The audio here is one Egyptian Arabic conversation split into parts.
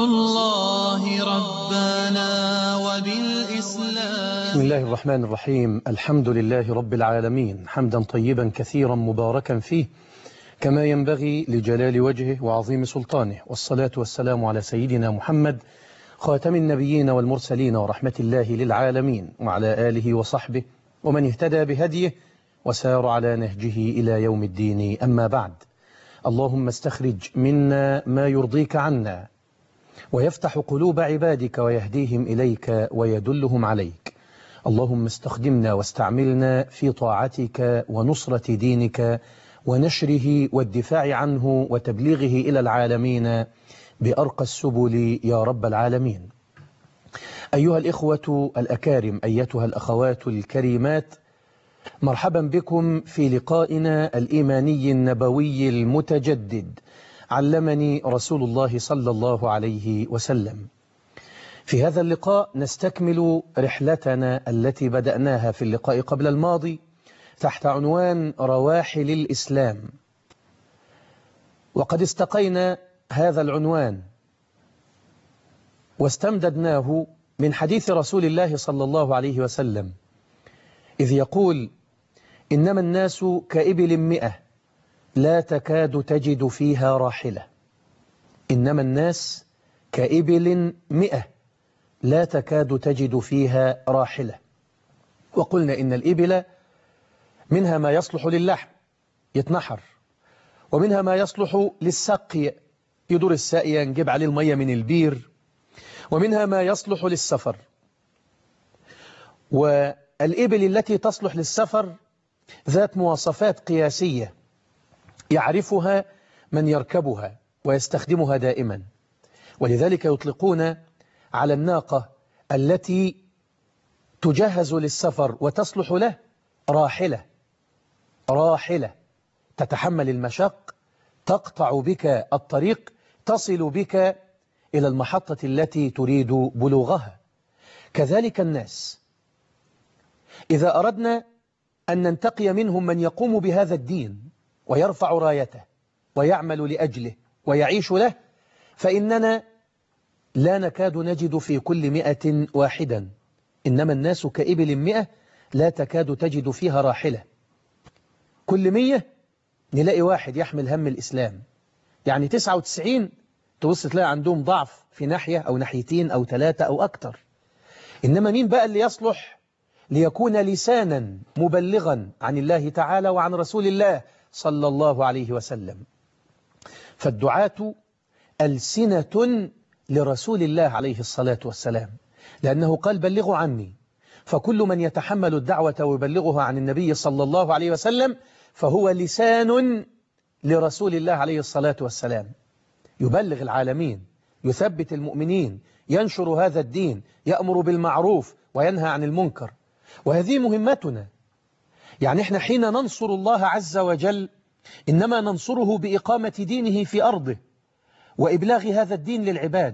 الله ربنا وبالإسلام بسم الله الرحمن الرحيم الحمد لله رب العالمين حمدا طيبا كثيرا مباركا فيه كما ينبغي لجلال وجهه وعظيم سلطانه والصلاة والسلام على سيدنا محمد خاتم النبيين والمرسلين ورحمة الله للعالمين وعلى آله وصحبه ومن اهتدى بهديه وسار على نهجه إلى يوم الدين أما بعد اللهم استخرج منا ما يرضيك عنا ويفتح قلوب عبادك ويهديهم إليك ويدلهم عليك اللهم استخدمنا واستعملنا في طاعتك ونصرة دينك ونشره والدفاع عنه وتبليغه إلى العالمين بأرقى السبل يا رب العالمين أيها الإخوة الأكارم أيتها الأخوات الكريمات مرحبا بكم في لقائنا الإيماني النبوي المتجدد علمني رسول الله صلى الله عليه وسلم في هذا اللقاء نستكمل رحلتنا التي بدأناها في اللقاء قبل الماضي تحت عنوان رواحل الإسلام وقد استقينا هذا العنوان واستمددناه من حديث رسول الله صلى الله عليه وسلم إذ يقول إنما الناس كإبل مئة لا تكاد تجد فيها راحلة إنما الناس كإبل مئة لا تكاد تجد فيها راحلة وقلنا إن الإبل منها ما يصلح للحم يتنحر ومنها ما يصلح للسقي يدور الساقية نجيب عليه المية من البير ومنها ما يصلح للسفر والإبل التي تصلح للسفر ذات مواصفات قياسية يعرفها من يركبها ويستخدمها دائما ولذلك يطلقون على الناقة التي تجهز للسفر وتصلح له راحلة راحلة تتحمل المشق تقطع بك الطريق تصل بك إلى المحطة التي تريد بلوغها كذلك الناس إذا أردنا أن ننتقي منهم من يقوم بهذا الدين ويرفع رايته ويعمل لأجله ويعيش له فإننا لا نكاد نجد في كل مئة واحدا إنما الناس كإبل مئة لا تكاد تجد فيها راحلة كل مية نلاقي واحد يحمل هم الإسلام يعني 99 تبص تلاقي عندهم ضعف في ناحية أو ناحيتين أو ثلاثة أو أكتر إنما مين بقى اللي يصلح ليكون لسانا مبلغا عن الله تعالى وعن رسول الله صلى الله عليه وسلم فالدعاة ألسنة لرسول الله عليه الصلاة والسلام لأنه قال بلغوا عني فكل من يتحمل الدعوة ويبلغها عن النبي صلى الله عليه وسلم فهو لسان لرسول الله عليه الصلاة والسلام يبلغ العالمين يثبت المؤمنين ينشر هذا الدين يأمر بالمعروف وينهى عن المنكر وهذه مهمتنا يعني احنا حين ننصر الله عز وجل إنما ننصره بإقامة دينه في أرضه وإبلاغ هذا الدين للعباد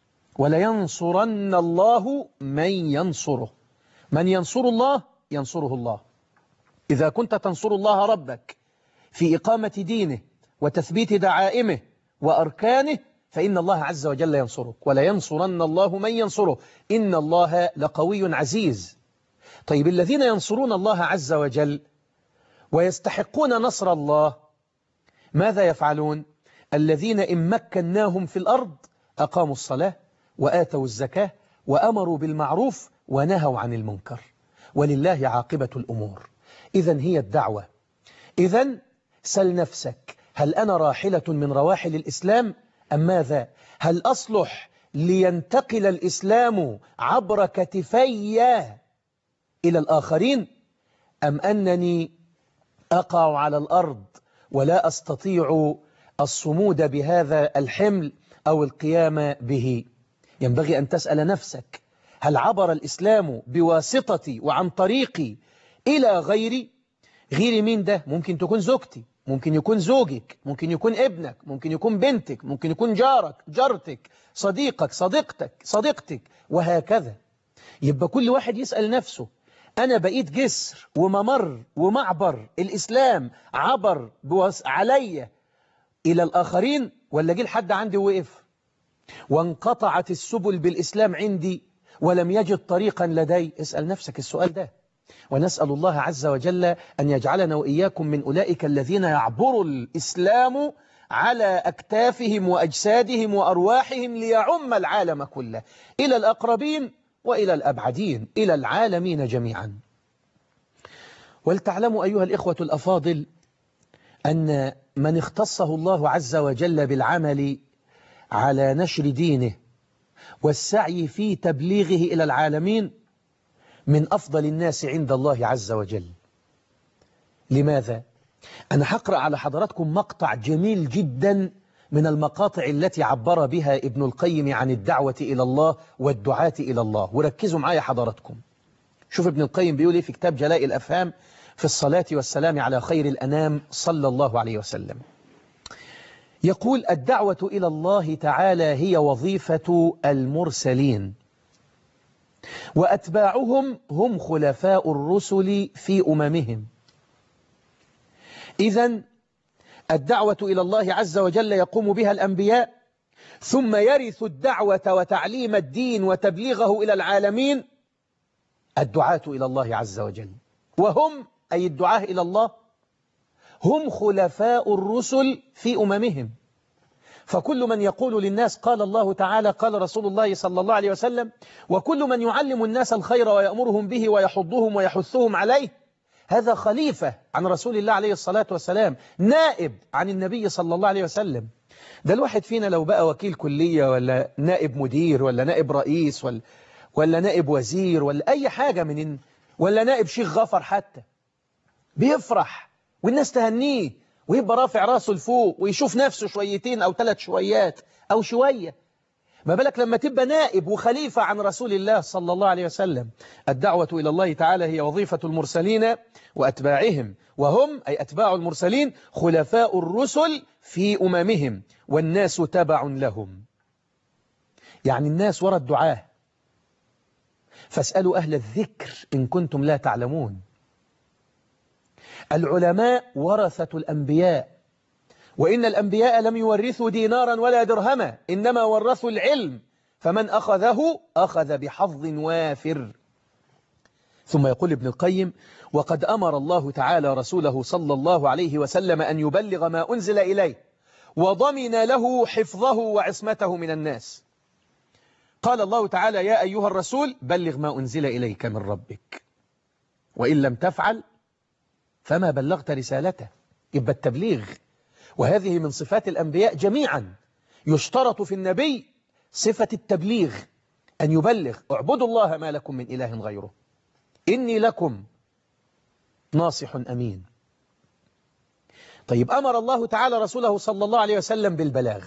ولينصرن الله من ينصره من ينصر الله ينصره الله إذا كنت تنصر الله ربك في إقامة دينه وتثبيت دعائمه وأركانه فإن الله عز وجل ينصرك ولا ينصرن الله من ينصره إن الله لقوي عزيز طيب الذين ينصرون الله عز وجل ويستحقون نصر الله ماذا يفعلون الذين إن مكناهم في الأرض أقاموا الصلاة وآتوا الزكاة وأمروا بالمعروف ونهوا عن المنكر ولله عاقبة الأمور إذا هي الدعوة إذا سل نفسك هل أنا راحلة من رواحل الإسلام أم ماذا هل أصلح لينتقل الإسلام عبر كتفي إلى الآخرين أم أنني أقع على الأرض ولا أستطيع الصمود بهذا الحمل أو القيام به ينبغي أن تسأل نفسك هل عبر الإسلام بواسطتي وعن طريقي إلى غيري غيري مين ده ممكن تكون زوجتي ممكن يكون زوجك ممكن يكون ابنك ممكن يكون بنتك ممكن يكون جارك جارتك صديقك صديقتك صديقتك وهكذا يبقى كل واحد يسأل نفسه أنا بقيت جسر وممر ومعبر الإسلام عبر بوس عليا إلى الآخرين ولا جه لحد عندي وقف وانقطعت السبل بالإسلام عندي ولم يجد طريقا لدي اسأل نفسك السؤال ده ونسأل الله عز وجل أن يجعلنا وإياكم من أولئك الذين يعبر الإسلام على أكتافهم وأجسادهم وأرواحهم ليعم العالم كله إلى الأقربين وإلى الأبعدين إلى العالمين جميعا ولتعلموا أيها الإخوة الأفاضل أن من اختصه الله عز وجل بالعمل على نشر دينه والسعي في تبليغه إلى العالمين من أفضل الناس عند الله عز وجل لماذا؟ أنا هقرأ على حضراتكم مقطع جميل جدا من المقاطع التي عبر بها ابن القيم عن الدعوة إلى الله والدعاة إلى الله وركزوا معايا حضراتكم شوف ابن القيم بيقول إيه في كتاب جلاء الأفهام في الصلاة والسلام على خير الأنام صلى الله عليه وسلم يقول الدعوة إلى الله تعالى هي وظيفة المرسلين وأتباعهم هم خلفاء الرسل في أممهم إذا الدعوة إلى الله عز وجل يقوم بها الأنبياء ثم يرث الدعوة وتعليم الدين وتبليغه إلى العالمين الدعاة إلى الله عز وجل وهم أي الدعاة إلى الله هم خلفاء الرسل في أممهم فكل من يقول للناس قال الله تعالى قال رسول الله صلى الله عليه وسلم وكل من يعلم الناس الخير ويأمرهم به ويحضهم ويحثهم عليه هذا خليفة عن رسول الله عليه الصلاة والسلام نائب عن النبي صلى الله عليه وسلم ده الواحد فينا لو بقى وكيل كلية ولا نائب مدير ولا نائب رئيس ولا, ولا نائب وزير ولا أي حاجة من ولا نائب شيخ غفر حتى بيفرح والناس تهنيه ويبقى رافع راسه لفوق ويشوف نفسه شويتين أو ثلاث شويات أو شوية ما بالك لما تبقى نائب وخليفة عن رسول الله صلى الله عليه وسلم الدعوة إلى الله تعالى هي وظيفة المرسلين وأتباعهم وهم أي أتباع المرسلين خلفاء الرسل في أممهم والناس تبع لهم يعني الناس وراء الدعاة فاسألوا أهل الذكر إن كنتم لا تعلمون العلماء ورثة الأنبياء وإن الأنبياء لم يورثوا دينارا ولا درهما إنما ورثوا العلم فمن أخذه أخذ بحظ وافر ثم يقول ابن القيم وقد أمر الله تعالى رسوله صلى الله عليه وسلم أن يبلغ ما أنزل إليه وضمن له حفظه وعصمته من الناس قال الله تعالى يا أيها الرسول بلغ ما أنزل إليك من ربك وإن لم تفعل فما بلغت رسالته يبقى التبليغ وهذه من صفات الأنبياء جميعا يشترط في النبي صفة التبليغ أن يبلغ اعبدوا الله ما لكم من إله غيره إني لكم ناصح أمين طيب أمر الله تعالى رسوله صلى الله عليه وسلم بالبلاغ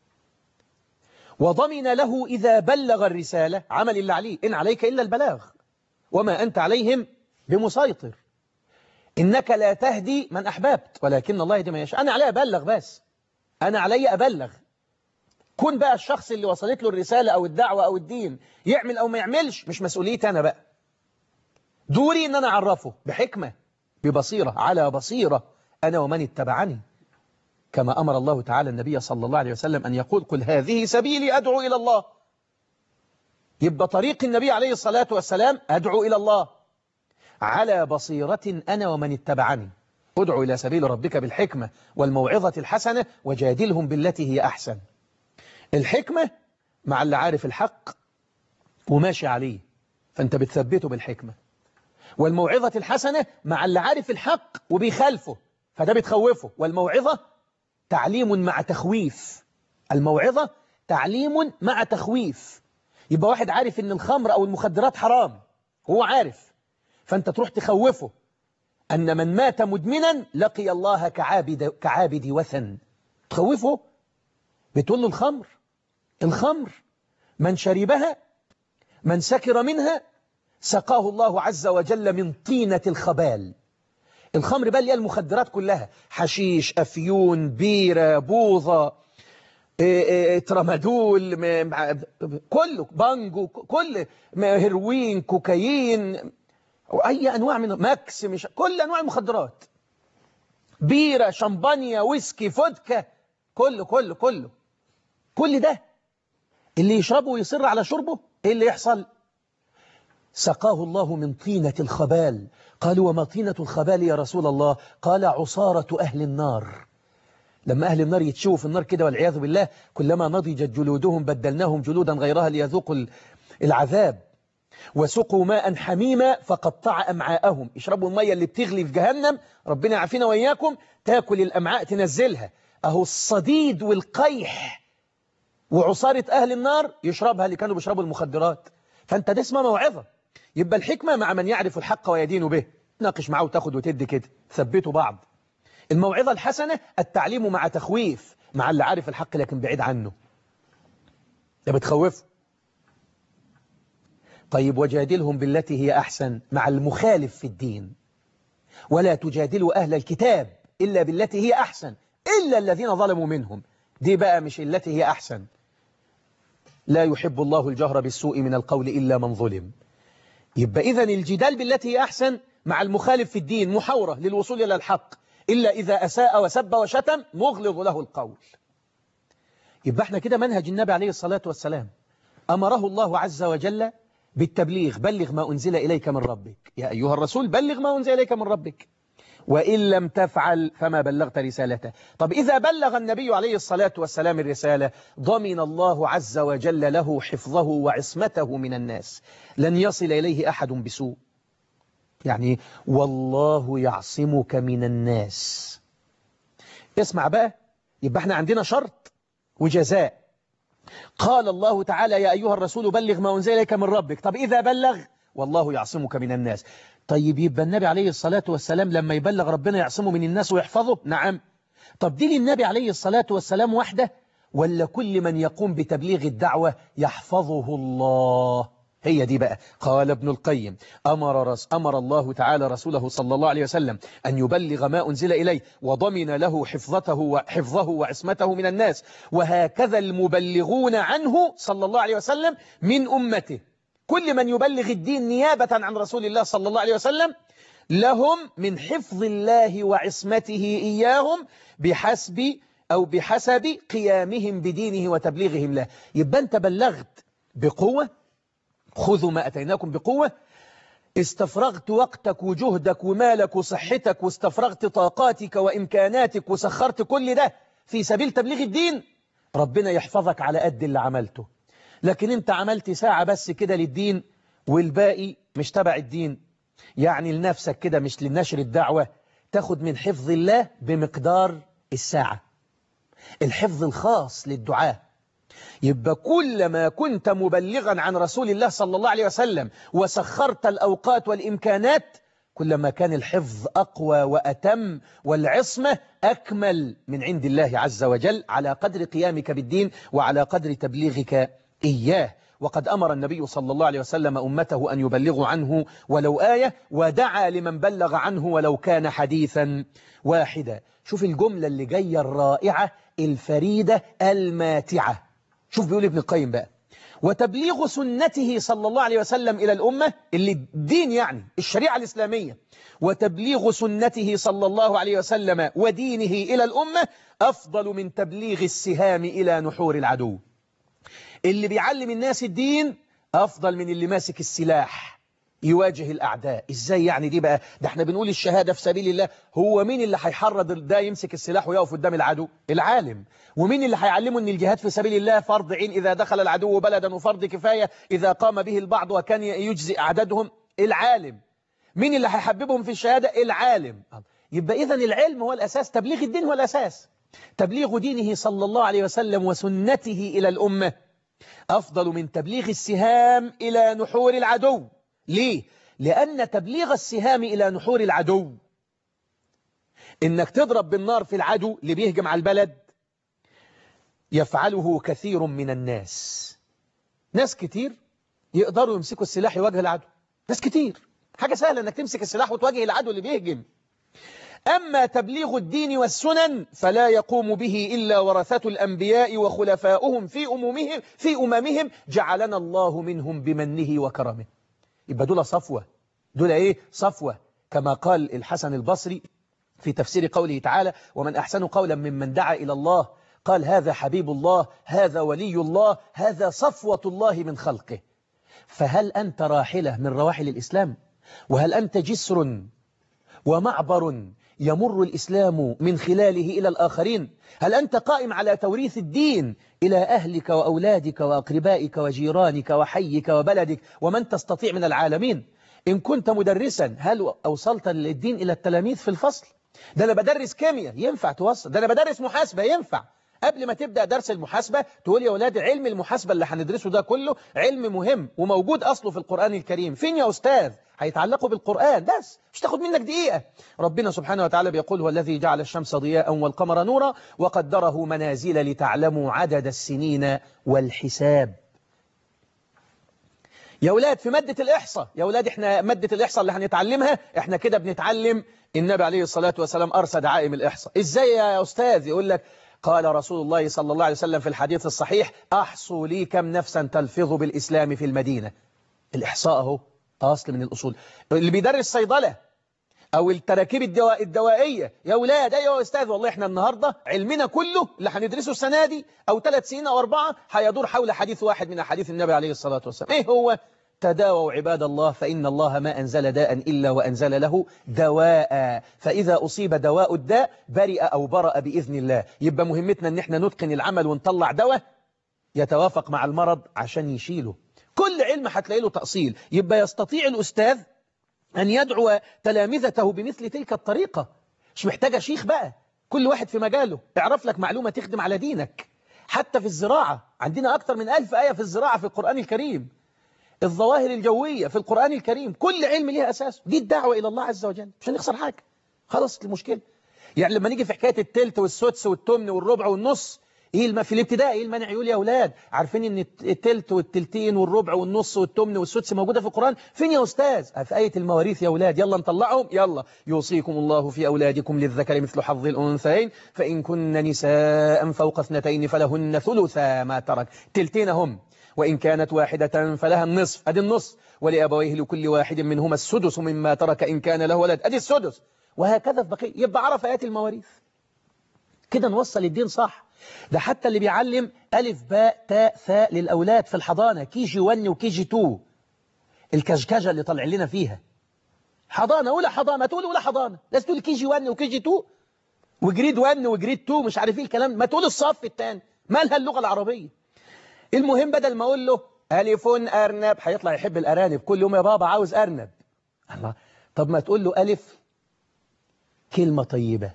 وضمن له إذا بلغ الرسالة عمل اللي عليه إن عليك إلا البلاغ وما أنت عليهم بمسيطر إنك لا تهدي من أحببت ولكن الله يهدي من يشاء أنا علي أبلغ بس أنا علي أبلغ كون بقى الشخص اللي وصلت له الرسالة أو الدعوة أو الدين يعمل أو ما يعملش مش مسؤوليتي أنا بقى دوري إن أنا أعرفه بحكمة ببصيرة على بصيرة أنا ومن اتبعني كما أمر الله تعالى النبي صلى الله عليه وسلم أن يقول قل هذه سبيلي أدعو إلى الله يبقى طريق النبي عليه الصلاة والسلام أدعو إلى الله على بصيرة أنا ومن اتبعني ادعو إلى سبيل ربك بالحكمة والموعظة الحسنة وجادلهم بالتي هي أحسن الحكمة مع اللي عارف الحق وماشي عليه فأنت بتثبته بالحكمة والموعظة الحسنة مع اللي عارف الحق وبيخالفه فده بتخوفه والموعظة تعليم مع تخويف الموعظة تعليم مع تخويف يبقى واحد عارف ان الخمر او المخدرات حرام هو عارف فانت تروح تخوفه ان من مات مدمنا لقي الله كعابد, كعابد وثن تخوفه بتقول له الخمر الخمر من شربها من سكر منها سقاه الله عز وجل من طينة الخبال الخمر بقى اللي هي المخدرات كلها حشيش أفيون بيرة بوظة ترامادول كله بانجو كل هيروين كوكايين أي أنواع من ماكس مش كل أنواع المخدرات بيرة شمبانيا ويسكي فودكا كله كله كله كل ده اللي يشربه ويصر على شربه ايه اللي يحصل سقاه الله من طينة الخبال قالوا وما طينة الخبال يا رسول الله قال عصارة أهل النار لما أهل النار يتشووا في النار كده والعياذ بالله كلما نضجت جلودهم بدلناهم جلودا غيرها ليذوقوا العذاب وسقوا ماء حميما فقطع أمعاءهم يشربوا المية اللي بتغلي في جهنم ربنا يعافينا وإياكم تاكل الأمعاء تنزلها أهو الصديد والقيح وعصارة أهل النار يشربها اللي كانوا بيشربوا المخدرات فأنت ده اسمها موعظة يبقى الحكمة مع من يعرف الحق ويدين به ناقش معه وتاخد وتدي كده ثبتوا بعض الموعظة الحسنة التعليم مع تخويف مع اللي عارف الحق لكن بعيد عنه ده بتخوفه طيب وجادلهم بالتي هي أحسن مع المخالف في الدين ولا تجادلوا أهل الكتاب إلا بالتي هي أحسن إلا الذين ظلموا منهم دي بقى مش التي هي أحسن لا يحب الله الجهر بالسوء من القول إلا من ظلم يبقى إذن الجدال بالتي هي أحسن مع المخالف في الدين محاورة للوصول إلى الحق إلا إذا أساء وسب وشتم نغلظ له القول يبقى احنا كده منهج النبي عليه الصلاة والسلام أمره الله عز وجل بالتبليغ بلغ ما أنزل إليك من ربك يا أيها الرسول بلغ ما أنزل إليك من ربك وإن لم تفعل فما بلغت رسالته طب إذا بلغ النبي عليه الصلاة والسلام الرسالة ضمن الله عز وجل له حفظه وعصمته من الناس لن يصل إليه أحد بسوء يعني والله يعصمك من الناس اسمع بقى يبقى احنا عندنا شرط وجزاء قال الله تعالى يا أيها الرسول بلغ ما أنزل إليك من ربك طب إذا بلغ والله يعصمك من الناس طيب يبقى النبي عليه الصلاة والسلام لما يبلغ ربنا يعصمه من الناس ويحفظه نعم طب دي للنبي عليه الصلاة والسلام وحده ولا كل من يقوم بتبليغ الدعوة يحفظه الله هي دي بقى قال ابن القيم أمر, رس أمر الله تعالى رسوله صلى الله عليه وسلم أن يبلغ ما أنزل إليه وضمن له حفظته وحفظه وعصمته من الناس وهكذا المبلغون عنه صلى الله عليه وسلم من أمته كل من يبلغ الدين نيابة عن رسول الله صلى الله عليه وسلم لهم من حفظ الله وعصمته إياهم بحسب أو بحسب قيامهم بدينه وتبليغهم له يبقى أنت بلغت بقوة خذوا ما أتيناكم بقوة استفرغت وقتك وجهدك ومالك وصحتك واستفرغت طاقاتك وإمكاناتك وسخرت كل ده في سبيل تبليغ الدين ربنا يحفظك على قد اللي عملته لكن انت عملت ساعة بس كده للدين والباقي مش تبع الدين يعني لنفسك كده مش لنشر الدعوة تاخد من حفظ الله بمقدار الساعة الحفظ الخاص للدعاه يبقى كلما كنت مبلغا عن رسول الله صلى الله عليه وسلم وسخرت الأوقات والإمكانات كلما كان الحفظ أقوى وأتم والعصمة أكمل من عند الله عز وجل على قدر قيامك بالدين وعلى قدر تبليغك إياه وقد أمر النبي صلى الله عليه وسلم أمته أن يبلغوا عنه ولو آية ودعا لمن بلغ عنه ولو كان حديثا واحدا شوف الجملة اللي جاية الرائعة الفريدة الماتعة شوف بيقول ابن القيم بقى وتبليغ سنته صلى الله عليه وسلم إلى الأمة اللي الدين يعني الشريعة الإسلامية وتبليغ سنته صلى الله عليه وسلم ودينه إلى الأمة أفضل من تبليغ السهام إلى نحور العدو اللي بيعلم الناس الدين أفضل من اللي ماسك السلاح يواجه الأعداء إزاي يعني دي بقى ده احنا بنقول الشهادة في سبيل الله هو مين اللي هيحرض ده يمسك السلاح ويقف قدام العدو العالم ومين اللي هيعلمه ان الجهاد في سبيل الله فرض عين إذا دخل العدو بلدا وفرض كفاية إذا قام به البعض وكان يجزي أعدادهم العالم مين اللي هيحببهم في الشهادة العالم يبقى إذا العلم هو الأساس تبليغ الدين هو الأساس تبليغ دينه صلى الله عليه وسلم وسنته إلى الأمة أفضل من تبليغ السهام إلى نحور العدو ليه؟ لأن تبليغ السهام إلى نحور العدو إنك تضرب بالنار في العدو اللي بيهجم على البلد يفعله كثير من الناس ناس كتير يقدروا يمسكوا السلاح يواجه العدو ناس كتير حاجة سهلة أنك تمسك السلاح وتواجه العدو اللي بيهجم أما تبليغ الدين والسنن فلا يقوم به إلا ورثة الأنبياء وخلفاؤهم في أممهم, في أممهم جعلنا الله منهم بمنه وكرمه يبقى دول صفوة دول إيه صفوة كما قال الحسن البصري في تفسير قوله تعالى ومن أحسن قولا ممن دعا إلى الله قال هذا حبيب الله هذا ولي الله هذا صفوة الله من خلقه فهل أنت راحلة من رواحل الإسلام وهل أنت جسر ومعبر يمر الإسلام من خلاله إلى الآخرين هل أنت قائم على توريث الدين إلى أهلك وأولادك وأقربائك وجيرانك وحيك وبلدك ومن تستطيع من العالمين إن كنت مدرسا هل أوصلت الدين إلى التلاميذ في الفصل ده أنا بدرس كيمياء ينفع توصل ده أنا بدرس محاسبة ينفع قبل ما تبدأ درس المحاسبة تقول يا أولاد علم المحاسبة اللي هندرسه ده كله علم مهم وموجود أصله في القرآن الكريم فين يا أستاذ هيتعلقوا بالقرآن بس مش تاخد منك دقيقة ربنا سبحانه وتعالى بيقول هو الذي جعل الشمس ضياء والقمر نورا وقدره منازل لتعلموا عدد السنين والحساب يا أولاد في مادة الإحصاء يا أولاد إحنا مادة الإحصاء اللي هنتعلمها إحنا كده بنتعلم النبي عليه الصلاة والسلام أرسى دعائم الإحصاء إزاي يا أستاذ يقول لك قال رسول الله صلى الله عليه وسلم في الحديث الصحيح أحصوا لي كم نفسا تلفظ بالإسلام في المدينة الإحصاء أهو أصل من الأصول اللي بيدرس صيدلة أو التراكيب الدواء الدوائية يا أولاد أيها يا أستاذ والله إحنا النهاردة علمنا كله اللي هندرسه السنة دي أو ثلاث سنين أو أربعة هيدور حول حديث واحد من أحاديث النبي عليه الصلاة والسلام إيه هو تداووا عباد الله فإن الله ما أنزل داء إلا وأنزل له دواء فإذا أصيب دواء الداء برئ أو برأ بإذن الله يبقى مهمتنا أن احنا نتقن العمل ونطلع دواء يتوافق مع المرض عشان يشيله كل علم هتلاقي له تأصيل يبقى يستطيع الأستاذ أن يدعو تلامذته بمثل تلك الطريقة مش محتاجة شيخ بقى كل واحد في مجاله اعرف لك معلومة تخدم على دينك حتى في الزراعة عندنا أكثر من ألف آية في الزراعة في القرآن الكريم الظواهر الجوية في القرآن الكريم كل علم ليها أساس دي الدعوة إلى الله عز وجل مش هنخسر حاجة خلص المشكلة يعني لما نيجي في حكاية التلت والسدس والتمن والربع والنص ايه الم... في الابتدائي ايه المانع يقول يا اولاد عارفين ان التلت والتلتين والربع والنص والتمن والسدس موجوده في القران فين يا استاذ في ايه المواريث يا اولاد يلا نطلعهم يلا يوصيكم الله في اولادكم للذكر مثل حظ الانثيين فان كن نساء فوق اثنتين فلهن ثلثا ما ترك تلتين هم وإن كانت واحدة فلها النصف أدي النصف ولأبويه لكل واحد منهما السدس مما ترك إن كان له ولد أدي السدس وهكذا في بقية يبقى عرف آيات المواريث كده نوصل الدين صح ده حتى اللي بيعلم ألف باء تاء ثاء للأولاد في الحضانة كي جي 1 وكي جي 2 الكشكجة اللي طالع لنا فيها حضانة أولى حضانة تقول أولى حضانة لازم تقول كي جي 1 وكي جي 2 وجريد 1 وجريد 2 مش عارف ايه الكلام ما تقول الصف الثاني مالها اللغة العربية المهم بدل ما اقول له ألف أرنب هيطلع يحب الأرانب كل يوم يا بابا عاوز أرنب الله طب ما تقول له ألف كلمة طيبة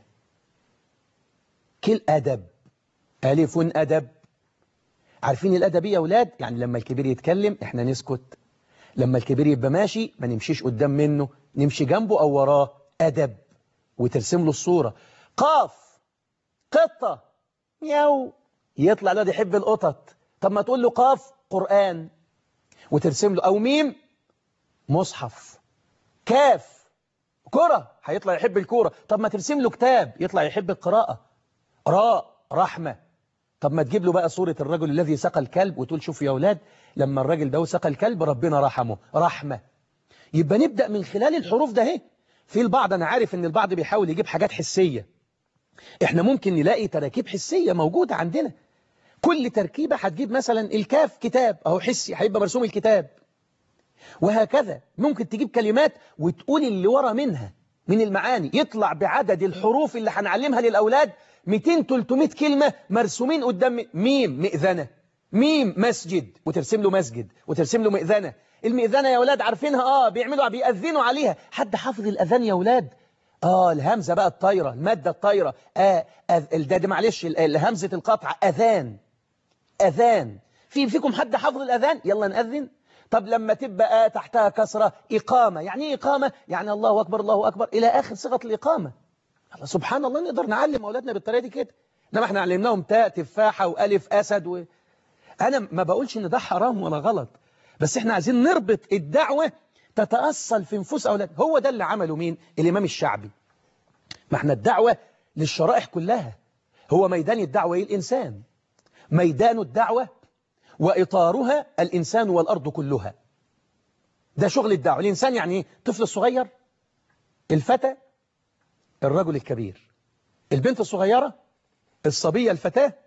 كل أدب ألف أدب عارفين الأدب يا أولاد يعني لما الكبير يتكلم إحنا نسكت لما الكبير يبقى ماشي ما نمشيش قدام منه نمشي جنبه أو وراه أدب وترسم له الصورة قاف قطة مياو يطلع الواد يحب القطط طب ما تقول له قاف قرآن وترسم له أو ميم مصحف كاف كرة هيطلع يحب الكورة طب ما ترسم له كتاب يطلع يحب القراءة راء رحمة طب ما تجيب له بقى صورة الرجل الذي سقى الكلب وتقول شوفوا يا أولاد لما الراجل ده سقى الكلب ربنا رحمه رحمة يبقى نبدأ من خلال الحروف ده اهي في البعض أنا عارف أن البعض بيحاول يجيب حاجات حسية احنا ممكن نلاقي تراكيب حسية موجودة عندنا كل تركيبة هتجيب مثلا الكاف كتاب أهو حسي هيبقى مرسوم الكتاب وهكذا ممكن تجيب كلمات وتقول اللي ورا منها من المعاني يطلع بعدد الحروف اللي هنعلمها للأولاد 200-300 كلمة مرسومين قدام ميم مئذنة ميم مسجد وترسم له مسجد وترسم له مئذنة المئذنة يا أولاد عارفينها آه بيعملوا بيأذنوا عليها حد حافظ الأذان يا أولاد آه الهمزة بقى الطايرة المادة الطايرة آه ده معلش الهمزة القطع أذان أذان في فيكم حد حافظ الأذان يلا نأذن طب لما تبقى تحتها كسرة إقامة يعني إيه إقامة يعني الله أكبر الله أكبر إلى آخر صيغة الإقامة الله سبحان الله نقدر نعلم أولادنا بالطريقة دي كده إنما إحنا علمناهم تاء تفاحة وألف أسد و... أنا ما بقولش إن ده حرام ولا غلط بس إحنا عايزين نربط الدعوة تتأصل في نفوس أولاد هو ده اللي عمله مين الإمام الشعبي ما إحنا الدعوة للشرائح كلها هو ميدان الدعوة الإنسان ميدان الدعوة وإطارها الإنسان والأرض كلها ده شغل الدعوة الإنسان يعني ايه؟ طفل الصغير الفتى الرجل الكبير البنت الصغيرة الصبية الفتاة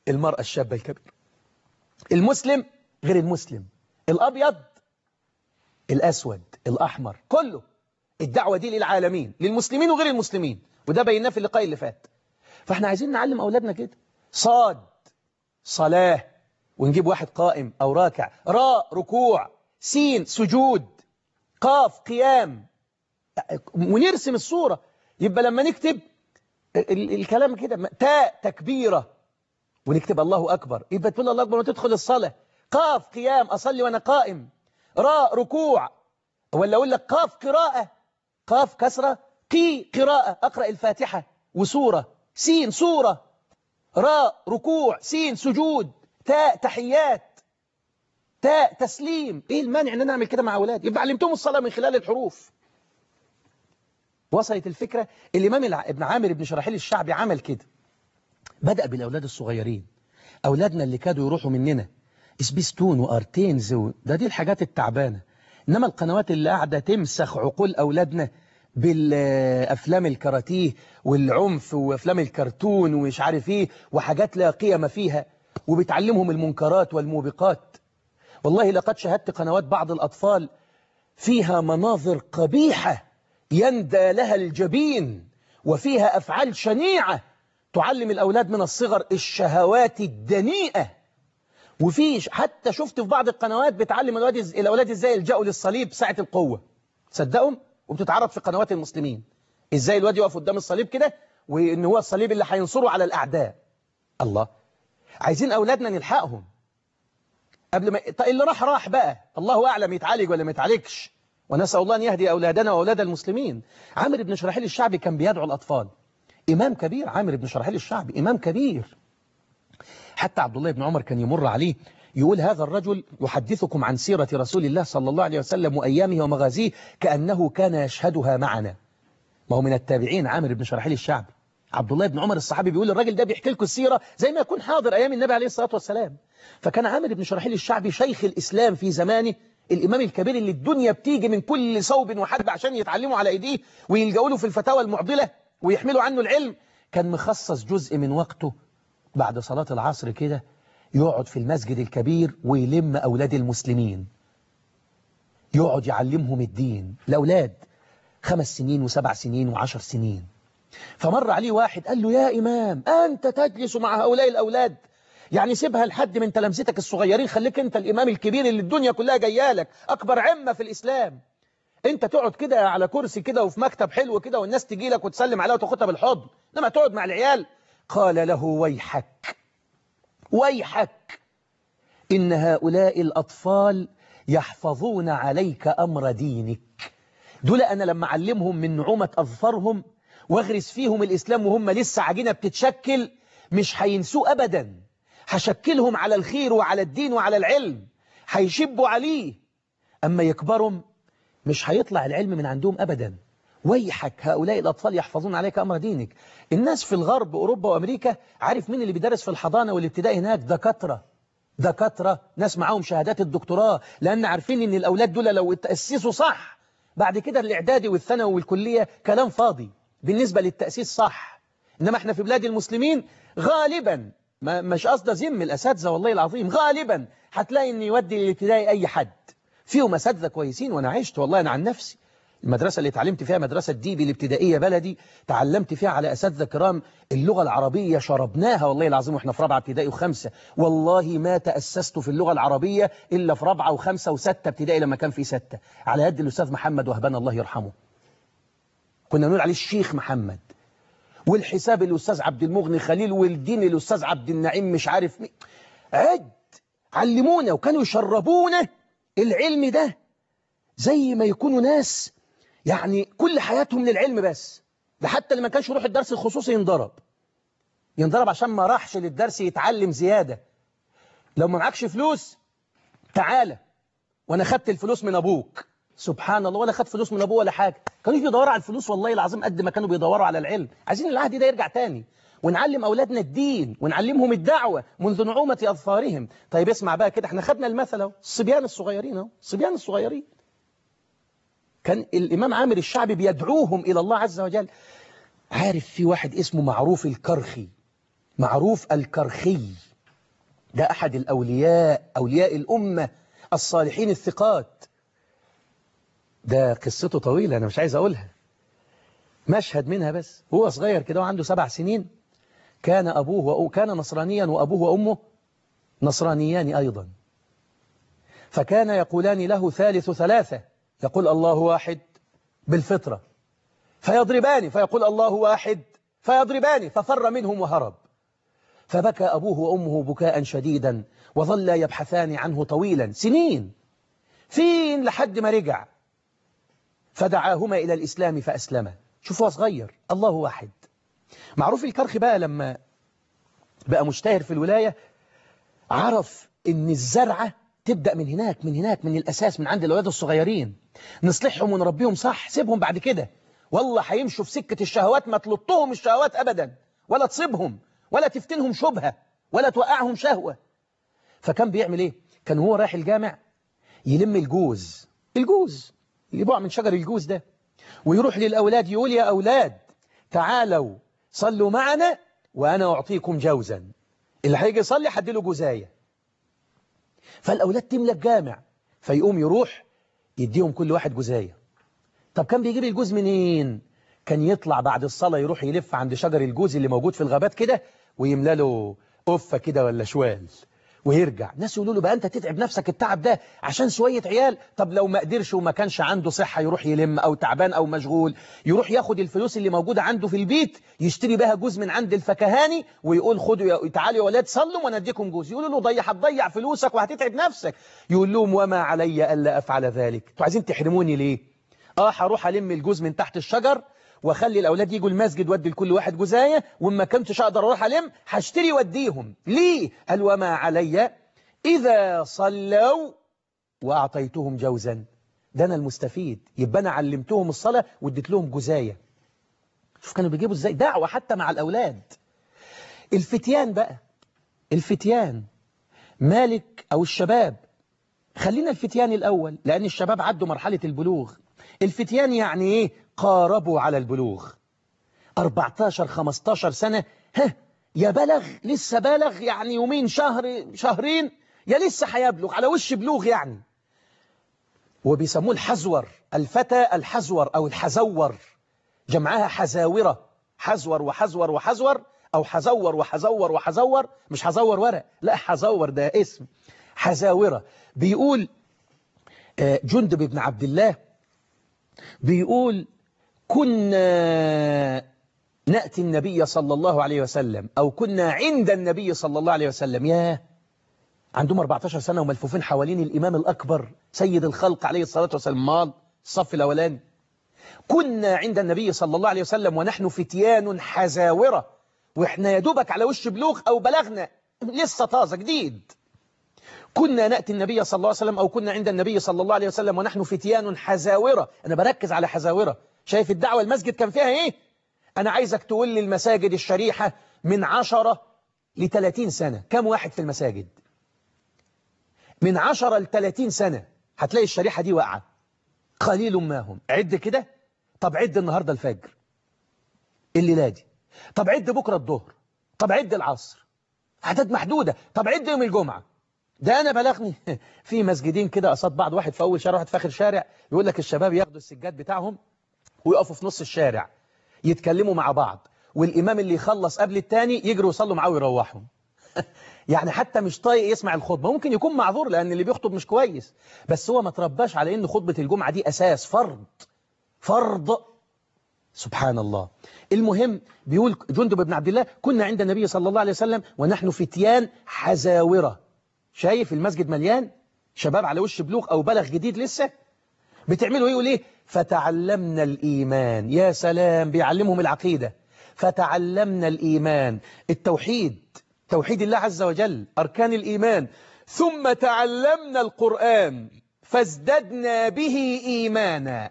المرأة الشابة الكبيرة المسلم غير المسلم الأبيض الأسود الأحمر كله الدعوة دي للعالمين للمسلمين وغير المسلمين وده بيناه في اللقاء اللي فات فاحنا عايزين نعلم أولادنا كده صاد صلاة ونجيب واحد قائم أو راكع راء ركوع سين سجود قاف قيام ونرسم الصورة يبقى لما نكتب ال الكلام كده تاء تكبيرة ونكتب الله أكبر يبقى تقول الله أكبر وتدخل الصلاة قاف قيام أصلي وأنا قائم راء ركوع ولا أقول لك قاف قراءة قاف كسرة قي قراءة أقرأ الفاتحة وسورة سين سورة راء ركوع سين سجود تاء تحيات تاء تسليم ايه المانع ان انا اعمل كده مع اولادي يبقى علمتهم الصلاه من خلال الحروف وصلت الفكره الامام ابن عامر بن شراحيل الشعبي عمل كده بدا بالاولاد الصغيرين اولادنا اللي كادوا يروحوا مننا سبيستون وارتينز و... ده دي الحاجات التعبانه انما القنوات اللي قاعده تمسخ عقول اولادنا بالافلام الكاراتيه والعنف وافلام الكرتون ومش عارف ايه وحاجات لا قيمه فيها وبتعلمهم المنكرات والموبقات والله لقد شاهدت قنوات بعض الأطفال فيها مناظر قبيحة يندى لها الجبين وفيها أفعال شنيعة تعلم الأولاد من الصغر الشهوات الدنيئة وفي حتى شفت في بعض القنوات بتعلم الأولاد إزاي يلجأوا للصليب ساعة القوة تصدقهم وبتتعرض في قنوات المسلمين إزاي الواد يقف قدام الصليب كده وإن هو الصليب اللي هينصره على الأعداء الله عايزين أولادنا نلحقهم قبل ما طيب اللي راح راح بقى الله أعلم يتعالج ولا ما يتعالجش ونسأل الله أن يهدي أولادنا وأولاد المسلمين عامر بن شرحيل الشعبي كان بيدعو الأطفال إمام كبير عامر بن شرحيل الشعبي إمام كبير حتى عبد الله بن عمر كان يمر عليه يقول هذا الرجل يحدثكم عن سيرة رسول الله صلى الله عليه وسلم وأيامه ومغازيه كأنه كان يشهدها معنا ما هو من التابعين عامر بن شرحيل الشعبي عبد الله بن عمر الصحابي بيقول الراجل ده بيحكي لكم السيرة زي ما يكون حاضر أيام النبي عليه الصلاة والسلام فكان عامر بن شرحيل الشعبي شيخ الإسلام في زمانه الإمام الكبير اللي الدنيا بتيجي من كل صوب وحدب عشان يتعلموا على إيديه ويلجأوا له في الفتاوى المعضلة ويحملوا عنه العلم كان مخصص جزء من وقته بعد صلاة العصر كده يقعد في المسجد الكبير ويلم أولاد المسلمين يقعد يعلمهم الدين الأولاد خمس سنين وسبع سنين وعشر سنين فمر عليه واحد قال له يا إمام أنت تجلس مع هؤلاء الأولاد يعني سيبها لحد من تلامذتك الصغيرين خليك أنت الإمام الكبير اللي الدنيا كلها جايه لك أكبر عمة في الإسلام أنت تقعد كده على كرسي كده وفي مكتب حلو كده والناس تجي لك وتسلم عليها وتاخدها بالحضن لما تقعد مع العيال قال له ويحك ويحك إن هؤلاء الأطفال يحفظون عليك أمر دينك دول أنا لما أعلمهم من نعومة أظفرهم واغرس فيهم الإسلام وهم لسه عجينة بتتشكل مش هينسوه أبدا هشكلهم على الخير وعلى الدين وعلى العلم هيشبوا عليه أما يكبروا مش هيطلع العلم من عندهم أبدا ويحك هؤلاء الأطفال يحفظون عليك أمر دينك الناس في الغرب أوروبا وأمريكا عارف مين اللي بيدرس في الحضانة والابتدائي هناك دكاترة دكاترة ناس معاهم شهادات الدكتوراه لأن عارفين إن الأولاد دول لو اتأسسوا صح بعد كده الإعدادي والثانوي والكلية كلام فاضي بالنسبة للتأسيس صح إنما احنا في بلاد المسلمين غالبا ما مش قصد ذم الأساتذة والله العظيم غالبا هتلاقي إن يودي للابتدائي أي حد فيهم أساتذة كويسين وأنا عشت والله أنا عن نفسي المدرسة اللي اتعلمت فيها مدرسة ديبي الابتدائية بلدي تعلمت فيها على أساتذة كرام اللغة العربية شربناها والله العظيم واحنا في رابعة ابتدائي وخمسة والله ما تأسست في اللغة العربية إلا في رابعة وخمسة وستة ابتدائي لما كان في ستة على يد الأستاذ محمد وهبان الله يرحمه كنا نقول عليه الشيخ محمد والحساب الأستاذ عبد المغني خليل والدين الأستاذ عبد النعيم مش عارف مين عد علمونا وكانوا يشربونا العلم ده زي ما يكونوا ناس يعني كل حياتهم للعلم بس ده حتى اللي ما كانش يروح الدرس الخصوصي ينضرب ينضرب عشان ما راحش للدرس يتعلم زيادة لو ما معكش فلوس تعالى وانا خدت الفلوس من ابوك سبحان الله ولا خد فلوس من ابوه ولا حاجة كانوا بيدوروا على الفلوس والله العظيم قد ما كانوا بيدوروا على العلم عايزين العهد ده يرجع تاني ونعلم أولادنا الدين ونعلمهم الدعوة منذ نعومة أظفارهم طيب اسمع بقى كده احنا خدنا المثل اهو الصبيان الصغيرين اهو الصبيان الصغيرين كان الإمام عامر الشعبي بيدعوهم إلى الله عز وجل عارف في واحد اسمه معروف الكرخي معروف الكرخي ده أحد الأولياء أولياء الأمة الصالحين الثقات ده قصته طويلة أنا مش عايز أقولها مشهد منها بس هو صغير كده وعنده سبع سنين كان أبوه وأو كان نصرانيا وأبوه وأمه نصرانيان أيضا فكان يقولان له ثالث ثلاثة يقول الله واحد بالفطرة فيضربان فيقول الله واحد فيضربان ففر منهم وهرب فبكى أبوه وأمه بكاء شديدا وظل يبحثان عنه طويلا سنين فين لحد ما رجع فدعاهما إلى الإسلام فأسلما شوفوا صغير الله واحد معروف الكرخ بقى لما بقى مشتهر في الولاية عرف ان الزرعة تبدأ من هناك من هناك من الأساس من عند الأولاد الصغيرين نصلحهم ونربيهم صح سيبهم بعد كده والله هيمشوا في سكة الشهوات ما تلطهم الشهوات أبدا ولا تصيبهم ولا تفتنهم شبهة ولا توقعهم شهوة فكان بيعمل ايه كان هو رايح الجامع يلم الجوز الجوز يبوع من شجر الجوز ده ويروح للأولاد يقول يا أولاد تعالوا صلوا معنا وأنا أعطيكم جوزا اللي هيجي يصلي هديله جوزاية فالأولاد تملى الجامع فيقوم يروح يديهم كل واحد جوزاية طب كان بيجيب الجوز منين كان يطلع بعد الصلاة يروح يلف عند شجر الجوز اللي موجود في الغابات كده ويملى له قفة كده ولا شوال ويرجع ناس يقولوا له بقى انت تتعب نفسك التعب ده عشان شوية عيال طب لو ما قدرش وما كانش عنده صحة يروح يلم او تعبان او مشغول يروح ياخد الفلوس اللي موجودة عنده في البيت يشتري بها جوز من عند الفكهاني ويقول خدوا يا تعالوا يا ولاد صلوا وانا اديكم جوز يقولوا له ضيع هتضيع فلوسك وهتتعب نفسك يقول لهم وما علي الا افعل ذلك انتوا عايزين تحرموني ليه اه هروح الم الجوز من تحت الشجر واخلي الاولاد يجوا المسجد ودي لكل واحد جزايه وما كنتش اقدر اروح الم هشتري وديهم ليه قال وما علي إذا صلوا وأعطيتهم جوزا ده أنا المستفيد يبقى أنا علمتهم الصلاة واديت لهم جزاية شوف كانوا بيجيبوا ازاي دعوة حتى مع الأولاد الفتيان بقى الفتيان مالك أو الشباب خلينا الفتيان الأول لأن الشباب عدوا مرحلة البلوغ الفتيان يعني إيه قاربوا على البلوغ 14-15 سنة ها يا بلغ لسه بالغ يعني يومين شهر شهرين يا لسه هيبلغ على وش بلوغ يعني وبيسموه الحزور الفتى الحزور أو الحزور جمعها حزاورة حزور وحزور وحزور أو حزور وحزور وحزور مش حزور ورق لا حزور ده اسم حزاورة بيقول جندب بن عبد الله بيقول كنا نأتي النبي صلى الله عليه وسلم أو كنا عند النبي صلى الله عليه وسلم ياه عندهم 14 سنة وملفوفين حوالين الإمام الأكبر سيد الخلق عليه الصلاة والسلام مال الصف الأولاني كنا عند النبي صلى الله عليه وسلم ونحن فتيان حزاورة وإحنا يدوبك على وش بلوغ أو بلغنا لسه طازة جديد كنا نأتي النبي صلى الله عليه وسلم أو كنا عند النبي صلى الله عليه وسلم ونحن فتيان حزاورة أنا بركز على حزاورة شايف الدعوة المسجد كان فيها إيه أنا عايزك تقول لي المساجد الشريحة من عشرة لثلاثين سنة كم واحد في المساجد من عشرة لثلاثين سنة هتلاقي الشريحة دي واقعة قليل ما هم عد كده طب عد النهاردة الفجر الليلة دي طب عد بكرة الظهر طب عد العصر عدد محدودة طب عد يوم الجمعة ده أنا بلغني في مسجدين كده قصاد بعض واحد في أول شارع واحد في آخر شارع يقول لك الشباب ياخدوا السجاد بتاعهم ويقفوا في نص الشارع يتكلموا مع بعض والإمام اللي يخلص قبل التاني يجروا يصلوا معاه ويروحهم يعني حتى مش طايق يسمع الخطبة ممكن يكون معذور لأن اللي بيخطب مش كويس بس هو ما ترباش على أن خطبة الجمعة دي أساس فرض فرض سبحان الله المهم بيقول جندب بن عبد الله كنا عند النبي صلى الله عليه وسلم ونحن فتيان حزاورة شايف المسجد مليان شباب على وش بلوغ أو بلغ جديد لسه بتعملوا ايه يقول ايه فتعلمنا الإيمان يا سلام بيعلمهم العقيدة فتعلمنا الإيمان التوحيد توحيد الله عز وجل أركان الإيمان ثم تعلمنا القرآن فازددنا به إيمانا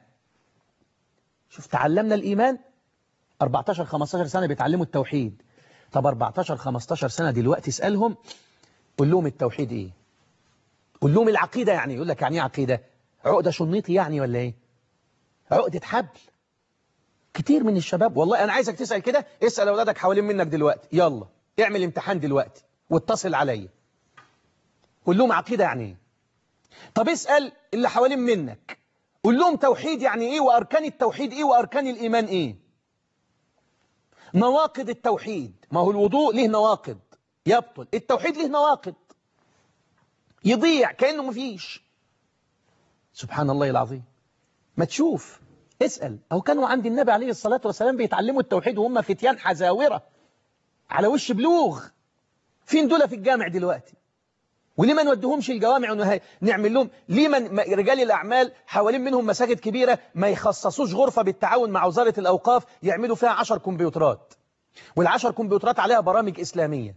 شوف تعلمنا الإيمان 14-15 سنة بيتعلموا التوحيد طب 14-15 سنة دلوقتي اسألهم قول لهم التوحيد إيه قول لهم العقيدة يعني يقول لك يعني ايه عقيدة عقدة شنيطي يعني ولا إيه عقدة حبل كتير من الشباب والله أنا عايزك تسأل كده اسأل أولادك حوالين منك دلوقتي يلا اعمل امتحان دلوقتي واتصل عليا قول لهم عقيدة يعني ايه طب اسأل اللي حوالين منك قول لهم توحيد يعني ايه واركان التوحيد ايه واركان الايمان ايه نواقض التوحيد ما هو الوضوء له نواقض يبطل التوحيد له نواقض يضيع كأنه مفيش سبحان الله العظيم ما تشوف اسأل أو كانوا عند النبي عليه الصلاة والسلام بيتعلموا التوحيد وهم فتيان حزاورة على وش بلوغ فين دول في الجامع دلوقتي وليه ما نوديهمش الجوامع ونهاية نعمل لهم ليه من رجال الأعمال حوالين منهم مساجد كبيرة ما يخصصوش غرفة بالتعاون مع وزارة الأوقاف يعملوا فيها عشر كمبيوترات والعشر كمبيوترات عليها برامج إسلامية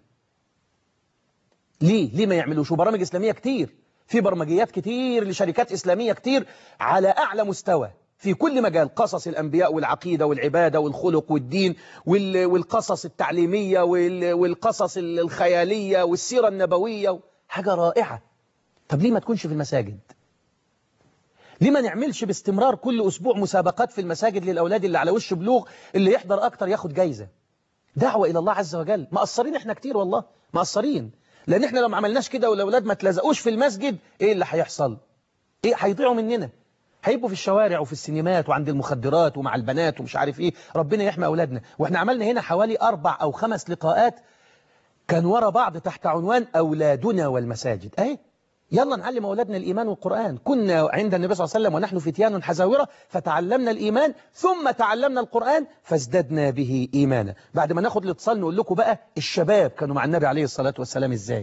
ليه ليه ما يعملوش وبرامج إسلامية كتير في برمجيات كتير لشركات إسلامية كتير على أعلى مستوى في كل مجال قصص الأنبياء والعقيدة والعبادة والخلق والدين والقصص التعليمية والقصص الخيالية والسيرة النبوية حاجة رائعة طب ليه ما تكونش في المساجد ليه ما نعملش باستمرار كل أسبوع مسابقات في المساجد للأولاد اللي على وش بلوغ اللي يحضر أكتر ياخد جايزة دعوة إلى الله عز وجل مقصرين إحنا كتير والله مقصرين لأن إحنا لو ما عملناش كده والأولاد ما تلزقوش في المسجد إيه اللي هيحصل إيه هيضيعوا مننا هيبقوا في الشوارع وفي السينمات وعند المخدرات ومع البنات ومش عارف إيه ربنا يحمي أولادنا وإحنا عملنا هنا حوالي أربع أو خمس لقاءات كان ورا بعض تحت عنوان أولادنا والمساجد أهي يلا نعلم أولادنا الإيمان والقرآن كنا عند النبي صلى الله عليه وسلم ونحن فتيان حزاورة فتعلمنا الإيمان ثم تعلمنا القرآن فازددنا به إيمانا بعد ما ناخد الاتصال نقول لكم بقى الشباب كانوا مع النبي عليه الصلاة والسلام إزاي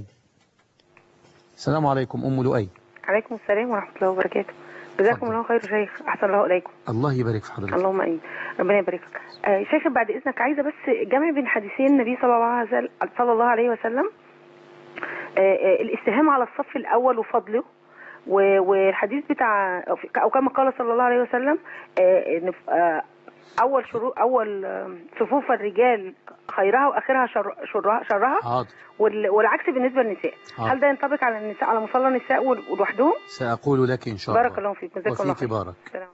السلام عليكم أم لؤي عليكم السلام ورحمة الله وبركاته جزاكم الله خير شيخ أحسن الله إليكم الله يبارك في حضرتك اللهم امين ربنا يبارك لك آه شيخ بعد اذنك عايزه بس جمع بين حديثين النبي صلى الله عليه وسلم صلى الله عليه وسلم آه آه الاستهام على الصف الاول وفضله والحديث بتاع او كما قال صلى الله عليه وسلم ان اول شروط اول صفوف الرجال خيرها واخرها شر شرها, شرها حاضر والعكس بالنسبه للنساء حاضر. هل ده ينطبق على النساء على مصلى النساء لوحدهم سأقول لك إن شاء الله بارك الله فيك جزاك الله وفيك خير بارك سلام.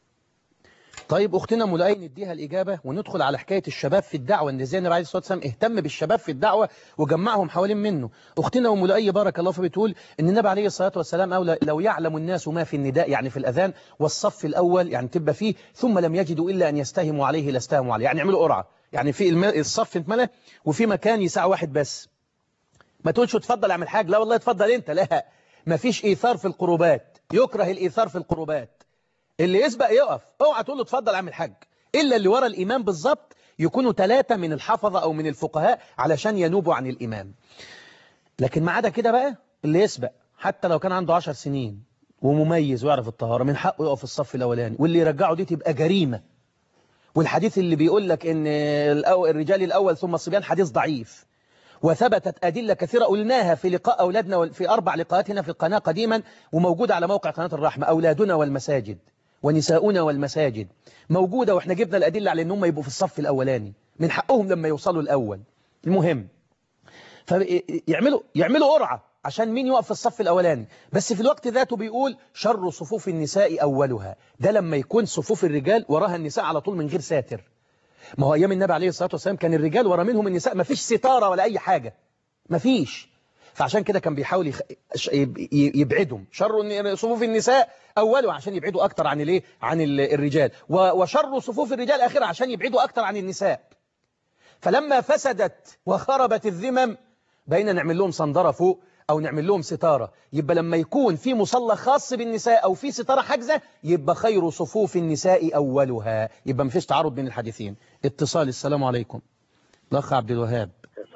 طيب أختنا ملاي نديها الإجابة وندخل على حكاية الشباب في الدعوة إن زي النبي عليه الصلاة والسلام اهتم بالشباب في الدعوة وجمعهم حوالين منه أختنا وملاي بارك الله فيها بتقول إن النبي عليه الصلاة والسلام أولى لو يعلم الناس ما في النداء يعني في الأذان والصف الأول يعني تبقى فيه ثم لم يجدوا إلا أن يستهموا عليه لاستهموا عليه يعني يعملوا قرعة يعني في الم... الصف اتملى وفي مكان يسع واحد بس ما تقولش اتفضل اعمل حاجة لا والله اتفضل انت لا ما فيش ايثار في القربات يكره الايثار في القربات اللي يسبق يقف اوعى تقول له اتفضل اعمل حاج الا اللي ورا الامام بالظبط يكونوا ثلاثة من الحفظة او من الفقهاء علشان ينوبوا عن الامام لكن ما عدا كده بقى اللي يسبق حتى لو كان عنده عشر سنين ومميز ويعرف الطهارة من حقه يقف في الصف الاولاني واللي يرجعه دي تبقى جريمة والحديث اللي بيقول لك ان الرجال الاول ثم الصبيان حديث ضعيف وثبتت أدلة كثيرة قلناها في لقاء أولادنا في أربع لقاءات هنا في القناة قديما وموجودة على موقع قناة الرحمة أولادنا والمساجد ونساؤنا والمساجد موجودة وإحنا جبنا الأدلة على أنهم يبقوا في الصف الأولاني من حقهم لما يوصلوا الأول المهم فيعملوا يعملوا قرعة عشان مين يقف في الصف الأولاني بس في الوقت ذاته بيقول شر صفوف النساء أولها ده لما يكون صفوف الرجال وراها النساء على طول من غير ساتر ما هو أيام النبي عليه الصلاة والسلام كان الرجال ورا منهم النساء ما فيش ستارة ولا أي حاجة ما فيش فعشان كده كان بيحاول يخ... يبعدهم شر صفوف النساء أوله عشان يبعدوا أكتر عن الايه عن الرجال وشر صفوف الرجال آخرها عشان يبعدوا أكتر عن النساء فلما فسدت وخربت الذمم بقينا نعمل لهم صندرة فوق أو نعمل لهم ستارة يبقى لما يكون في مصلى خاص بالنساء أو في ستارة حاجزة يبقى خير صفوف النساء أولها يبقى مفيش تعارض بين الحديثين اتصال السلام عليكم الأخ عبد الوهاب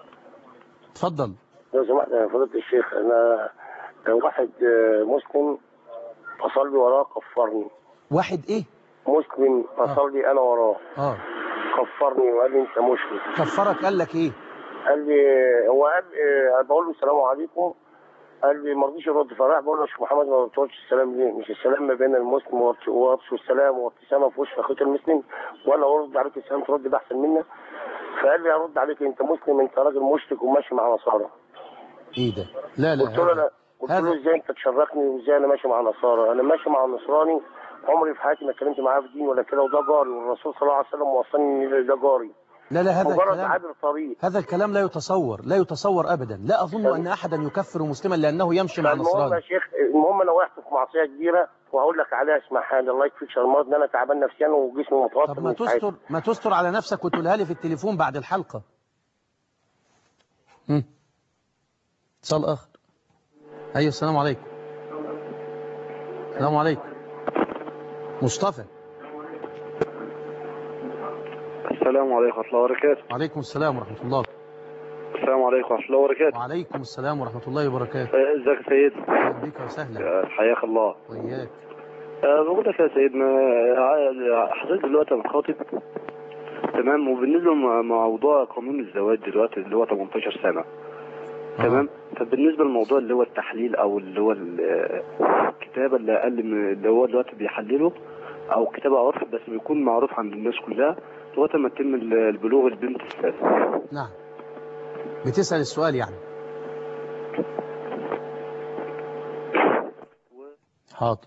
اتفضل لو سمحت يا فضيلة الشيخ أنا واحد مسلم أصلي وراه كفرني واحد إيه مسلم أصلي أنا وراه آه كفرني وقال لي أنت مشرك كفرك قال لك إيه قال لي هو قال إيه بقول له السلام عليكم قال لي ما رضيش يرد فراح بقول له يا شيخ محمد ما بتقولش السلام ليه؟ مش السلام ما بين المسلم وابشر السلام وابتسامه في وش اخوك المسلم ولا ارد عليك السلام ترد باحسن منا فقال لي ارد عليك انت مسلم انت راجل مشرك وماشي مع نصارى ايه ده لا لا قلت له لا قلت له ازاي انت تشركني وازاي انا ماشي مع نصارى انا ماشي مع النصراني عمري في حياتي ما اتكلمت معاه في دين ولا كده وده جاري والرسول صلى الله عليه وسلم وصاني ان ده جاري لا لا هذا مجرد الكلام عابر طريق هذا الكلام لا يتصور لا يتصور أبدا لا أظن أن أحدا يكفر مسلما لأنه يمشي مع فالمهم يا نصراني شيخ المهم انا وقعت في معصيه كبيره وهقول لك عليها اسمها حاجه الله يكفيك شرمات ان انا تعبان نفسيا وجسمي متوتر طب ما ومش عايز. تستر ما تستر على نفسك وتقولها لي في التليفون بعد الحلقة هم. اتصال آخر أيوة السلام عليكم السلام عليكم مصطفى السلام عليكم ورحمة الله وبركاته وعليكم السلام ورحمة الله السلام عليكم ورحمة الله وبركاته وعليكم السلام ورحمة الله وبركاته آه، ازيك يا سيد أهلا بك وسهلا آه، حياك الله وإياك آه، بقول لك يا سيدنا آه، حضرتك دلوقتي انا خاطب تمام وبالنسبة لموضوع قانون الزواج دلوقتي اللي هو 18 سنة تمام فبالنسبة للموضوع اللي هو التحليل او اللي هو ال- آه، الكتابة اللي اقل من اللي هو دلوقتي بيحلله او كتابة عرف بس بيكون معروف عند الناس كلها لغاية ما يتم البلوغ البنت الثالث نعم بتسأل السؤال يعني حاضر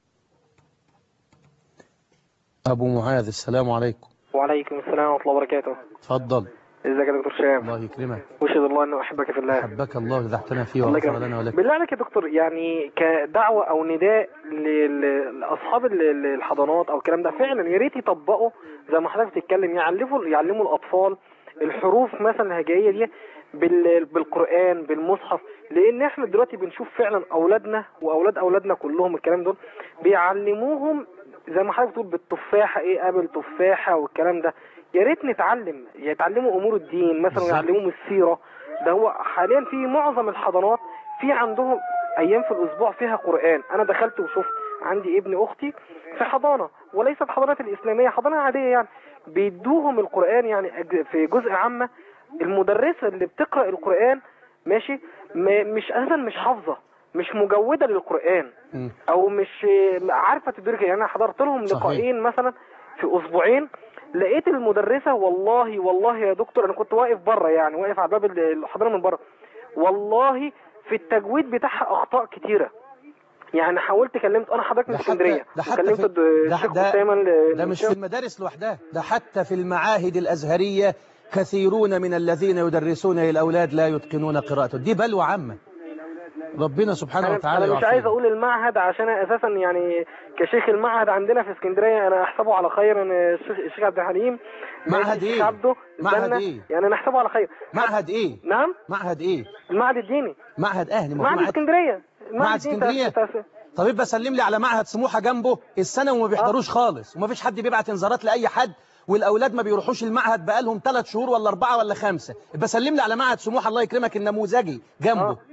أبو معاذ السلام عليكم وعليكم السلام ورحمة الله وبركاته تفضل ازيك يا دكتور شام الله يكرمك واشهد الله انه احبك في الله حبك الله إذا احتنى فيه الله وغفر يكرمك. لنا ولك بالله عليك يا دكتور يعني كدعوة او نداء لل- لاصحاب ال- ال- الحضانات او الكلام ده فعلا يا ريت يطبقوا زي ما حضرتك بتتكلم يعلموا يعلموا الاطفال الحروف مثلا الهجائيه دي بال- بالقران بالمصحف لان احنا دلوقتي بنشوف فعلا اولادنا واولاد اولادنا كلهم الكلام دول بيعلموهم زي ما حضرتك بتقول بالتفاحه ايه قبل تفاحه والكلام ده يا ريت نتعلم يتعلموا امور الدين مثلا بالظبط. ويعلموهم السيره ده هو حاليا في معظم الحضانات في عندهم ايام في الاسبوع فيها قران انا دخلت وشفت عندي ابن اختي في حضانه وليست حضانات الاسلاميه حضانه عاديه يعني بيدوهم القران يعني أج- في جزء عامه المدرسه اللي بتقرا القران ماشي م- مش اساسا مش حافظه مش مجوده للقران مم. او مش عارفه تدرك يعني انا حضرت لهم صحيح. لقاءين مثلا في اسبوعين لقيت المدرسه والله والله يا دكتور انا كنت واقف بره يعني واقف على باب الحضانه من بره والله في التجويد بتاعها اخطاء كتيره يعني حاولت كلمت انا حضرتك من ده حتى- اسكندريه ده حتى كلمت في- ده- الشيخ ده- اسامه ال- ده مش في المدارس لوحدها ده حتى في المعاهد الأزهرية كثيرون من الذين يدرسون للأولاد لا يتقنون قراءته دي بلوى عامة ربنا سبحانه انا وتعالى أنا مش يعافينا. عايز اقول المعهد عشان اساسا يعني كشيخ المعهد عندنا في اسكندريه انا احسبه على خير ان الشيخ الشيخ عبد الحليم معهد الشيخ إيه؟ عبده معهد البنا، إيه؟ يعني انا احسبه على خير معهد إيه نعم معهد إيه المعهد الديني معهد أهلي ما هو معهد معهد اسكندريه معهد الديني اسكندرية؟ بتاع- بتاع- طب يبقى سلم لي على معهد سموحة جنبه السنة وما بيحضروش خالص وما فيش حد بيبعت انذارات لأي حد والأولاد ما بيروحوش المعهد بقالهم ثلاث شهور ولا أربعة ولا خمسة يبقى سلم لي على معهد سموحة الله يكرمك النموذجي جنبه آه.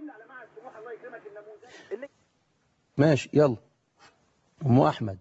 ماشي يلا أم أحمد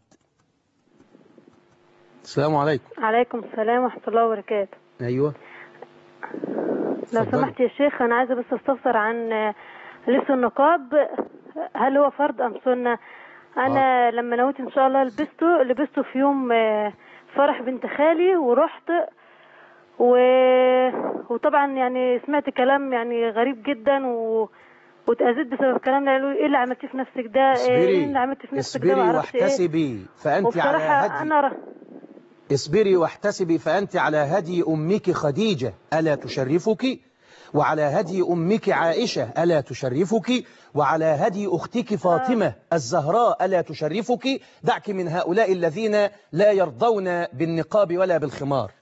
السلام عليكم عليكم السلام ورحمة الله وبركاته أيوة لو اتفضلي. سمحت يا شيخ أنا عايزة بس أستفسر عن آه، لبس النقاب هل هو فرض أم سنة أنا لما نويت إن شاء الله لبسته لبسته في يوم آه، فرح بنت خالي ورحت و... وطبعا يعني سمعت كلام يعني غريب جدا و... واتأذيت بسبب الكلام ده قالوا لي ايه اللي عملتيه في نفسك ده ايه اصبري اللي عملتيه في نفسك ده اصبري معرفش ايه واحتسبي فأنت على وبصراحة هدي أنا ر... اصبري واحتسبي فأنت على هدي أمك خديجة ألا تشرفك وعلى هدي أمك عائشة ألا تشرفك وعلى هدي أختك فاطمة الزهراء ألا تشرفك دعك من هؤلاء الذين لا يرضون بالنقاب ولا بالخمار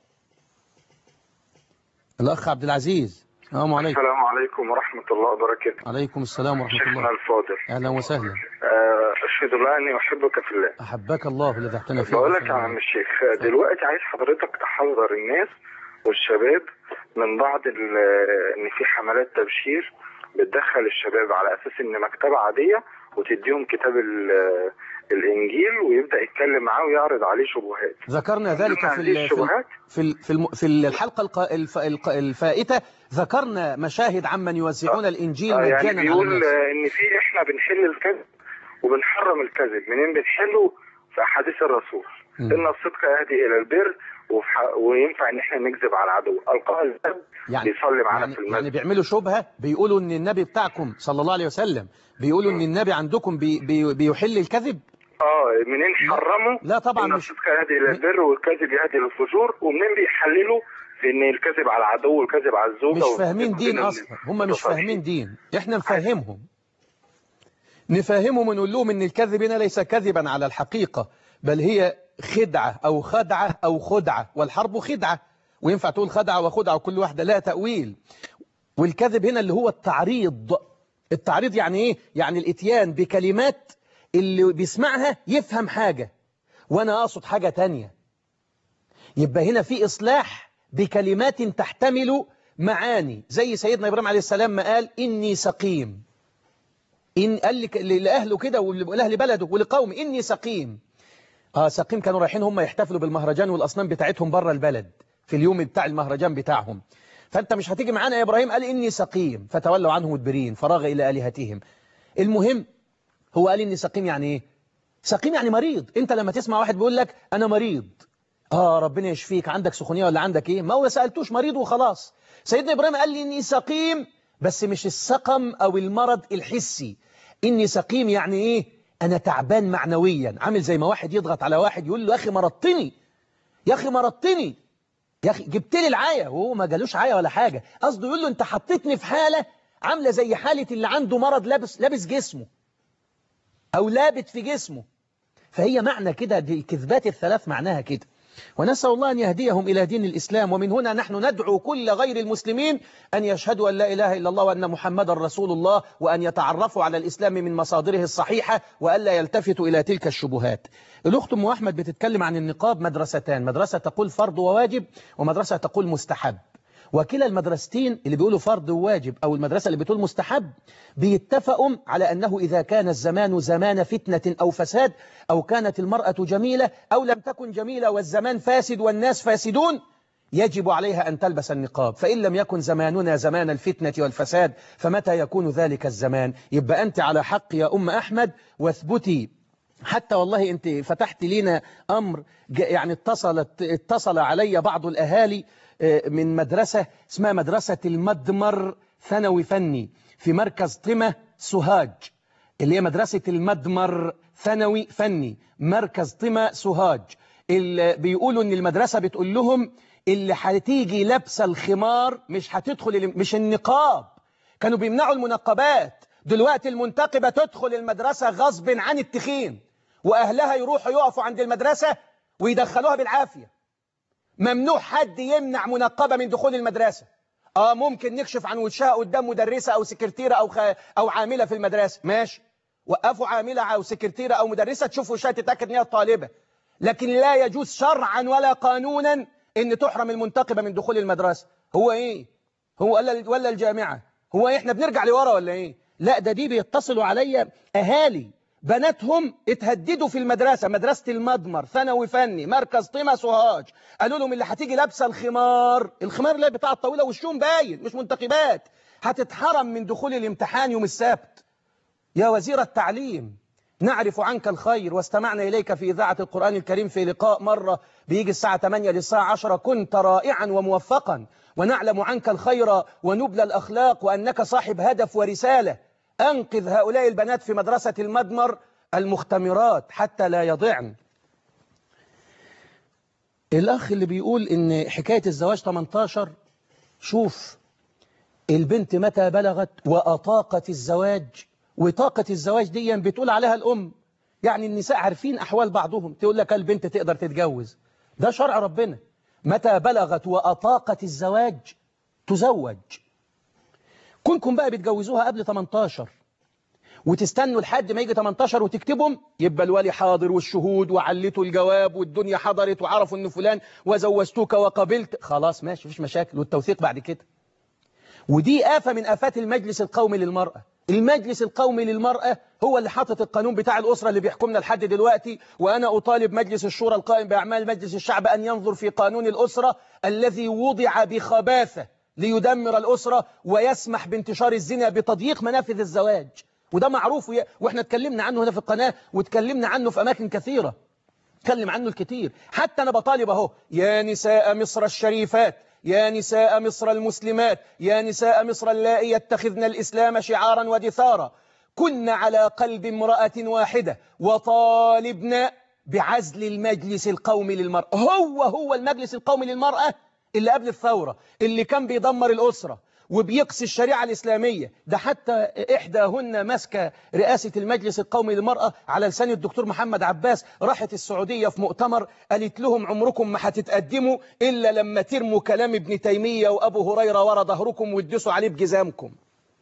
الأخ عبد العزيز السلام عليكم السلام عليكم ورحمة الله وبركاته عليكم السلام ورحمة شيخنا الله الفاضل أهلا وسهلا آه، أشهد الله أني أحبك في الله أحبك الله الذي احتنى فيه بقول لك يا عم الشيخ دلوقتي عايز حضرتك تحذر الناس والشباب من بعض ال- ان في حملات تبشير بتدخل الشباب على اساس ان مكتبه عاديه وتديهم كتاب ال- الانجيل ويبدا يتكلم معاه ويعرض عليه شبهات ذكرنا ذلك ضمن في هذه ال- في ال- الشبهات في ال- في الم- في الحلقة الق- الف- الق- الفائتة ذكرنا مشاهد عمن يوزعون الإنجيل آه، يعني مجانا على بيقول الناس آه، ان في احنا بنحل الكذب وبنحرم الكذب منين بنحله في احاديث الرسول مم. ان الصدق يهدي الى البر وفح- وينفع ان احنا نكذب على العدو القاه الكذب يعني بيصلي معانا يعني, في يعني المسجد بيعملوا شبهة بيقولوا ان النبي بتاعكم صلى الله عليه وسلم بيقولوا ان النبي عندكم بي بي بيحل الكذب اه منين حرموا لا طبعا ان مش الصدق يهدي الى البر والكذب يهدي للفجور ومنين بيحللوا في ان الكذب على العدو والكذب على الزوجه مش والكذب فاهمين دين بين اصلا هم مش المتصالحين. فاهمين دين احنا نفهمهم نفهمهم ونقول لهم ان الكذب هنا ليس كذبا على الحقيقة بل هي خدعة او خدعة او خدعة والحرب خدعة وينفع تقول خدعة وخدعة وكل واحدة لها تأويل والكذب هنا اللي هو التعريض التعريض يعني ايه يعني الاتيان بكلمات اللي بيسمعها يفهم حاجة وانا اقصد حاجة تانية يبقى هنا في إصلاح بكلمات تحتمل معاني زي سيدنا إبراهيم عليه السلام ما قال إني سقيم إن قال لك- لأهله كده ولأهل بلده ولقومه إني سقيم آه سقيم كانوا رايحين هم يحتفلوا بالمهرجان والأصنام بتاعتهم بره البلد في اليوم بتاع المهرجان بتاعهم فأنت مش هتيجي معانا يا إبراهيم قال إني سقيم فتولوا عنه مدبرين فراغ إلى آلهتهم المهم هو قال إني سقيم يعني إيه سقيم يعني مريض انت لما تسمع واحد بيقول لك انا مريض اه ربنا يشفيك عندك سخونيه ولا عندك ايه ما هو سالتوش مريض وخلاص سيدنا ابراهيم قال لي اني سقيم بس مش السقم او المرض الحسي اني سقيم يعني ايه انا تعبان معنويا عامل زي ما واحد يضغط على واحد يقول له يا اخي مرضتني يا اخي مرضتني يا اخي جبت لي العايه وهو ما جالوش عايه ولا حاجه قصده يقول له انت حطيتني في حاله عامله زي حاله اللي عنده مرض لابس لابس جسمه او لابت في جسمه فهي معنى كده دي الكذبات الثلاث معناها كده ونسأل الله أن يهديهم إلى دين الإسلام ومن هنا نحن ندعو كل غير المسلمين أن يشهدوا أن لا إله إلا الله وأن محمد رسول الله وأن يتعرفوا على الإسلام من مصادره الصحيحة وألا يلتفتوا إلى تلك الشبهات الأخت أم أحمد بتتكلم عن النقاب مدرستان مدرسة تقول فرض وواجب ومدرسة تقول مستحب وكلا المدرستين اللي بيقولوا فرض وواجب أو المدرسة اللي بتقول مستحب بيتفقوا على أنه إذا كان الزمان زمان فتنة أو فساد أو كانت المرأة جميلة أو لم تكن جميلة والزمان فاسد والناس فاسدون يجب عليها أن تلبس النقاب فإن لم يكن زماننا زمان الفتنة والفساد فمتى يكون ذلك الزمان يبقى أنت على حق يا أم أحمد واثبتي حتى والله أنت فتحت لنا أمر ج- يعني اتصلت اتصل علي بعض الأهالي آه، من مدرسة اسمها مدرسة المدمر ثانوي فني في مركز طمة سوهاج اللي هي مدرسة المدمر ثانوي فني مركز طمة سوهاج اللي بيقولوا ان المدرسة بتقول لهم اللي هتيجي لابسه الخمار مش هتدخل ال- مش النقاب كانوا بيمنعوا المنقبات دلوقتي المنتقبة تدخل المدرسة غصب عن التخين وأهلها يروحوا يقفوا عند المدرسة ويدخلوها بالعافية ممنوع حد يمنع منقبة من دخول المدرسة اه ممكن نكشف عن وشها قدام مدرسة او سكرتيرة او خ... او عاملة في المدرسة ماشي وقفوا عاملة او سكرتيرة او مدرسة تشوف وشها تتأكد ان هي طالبة لكن لا يجوز شرعا ولا قانونا ان تحرم المنتقبة من دخول المدرسة هو ايه هو ولا ولا الجامعة هو إيه؟ احنا بنرجع لورا ولا ايه لا ده دي بيتصلوا عليا اهالي بناتهم اتهددوا في المدرسة مدرسة المضمر ثانوي فني مركز طمة سوهاج قالوا لهم اللي هتيجي لابسه الخمار الخمار اللي بتاع الطويلة والشوم باين مش منتقبات هتتحرم من دخول الامتحان يوم السبت يا وزير التعليم نعرف عنك الخير واستمعنا إليك في إذاعة القرآن الكريم في لقاء مرة بيجي الساعة 8 للساعة 10 كنت رائعا وموفقا ونعلم عنك الخير ونبل الأخلاق وأنك صاحب هدف ورسالة أنقذ هؤلاء البنات في مدرسة المدمر المختمرات حتى لا يضعن الأخ اللي بيقول إن حكاية الزواج 18 شوف البنت متى بلغت وأطاقت الزواج وطاقة الزواج دي بتقول عليها الأم يعني النساء عارفين أحوال بعضهم تقول لك البنت تقدر تتجوز ده شرع ربنا متى بلغت وأطاقت الزواج تزوج كونكم بقى بتجوزوها قبل 18 وتستنوا لحد ما يجي 18 وتكتبهم يبقى الولي حاضر والشهود وعلتوا الجواب والدنيا حضرت وعرفوا ان فلان وزوجتك وقبلت خلاص ماشي مفيش مشاكل والتوثيق بعد كده ودي آفة من آفات المجلس القومي للمرأة المجلس القومي للمرأة هو اللي حاطط القانون بتاع الأسرة اللي بيحكمنا لحد دلوقتي وأنا أطالب مجلس الشورى القائم بأعمال مجلس الشعب أن ينظر في قانون الأسرة الذي وضع بخباثة ليدمر الأسرة ويسمح بانتشار الزنا بتضييق منافذ الزواج وده معروف وي- وإحنا اتكلمنا عنه هنا في القناة واتكلمنا عنه في أماكن كثيرة اتكلم عنه الكثير حتى أنا بطالب أهو يا نساء مصر الشريفات يا نساء مصر المسلمات يا نساء مصر اللائي يتخذن الإسلام شعارا ودثارا كن على قلب امرأة واحدة وطالبنا بعزل المجلس القومي للمرأة هو هو المجلس القومي للمرأة اللي قبل الثورة اللي كان بيدمر الأسرة وبيقصي الشريعة الإسلامية ده حتى إحداهن ماسكة رئاسة المجلس القومي للمرأة على لسان الدكتور محمد عباس راحت السعودية في مؤتمر قالت لهم عمركم ما هتتقدموا إلا لما ترموا كلام ابن تيمية وأبو هريرة ورا ظهركم وتدسوا عليه بجزامكم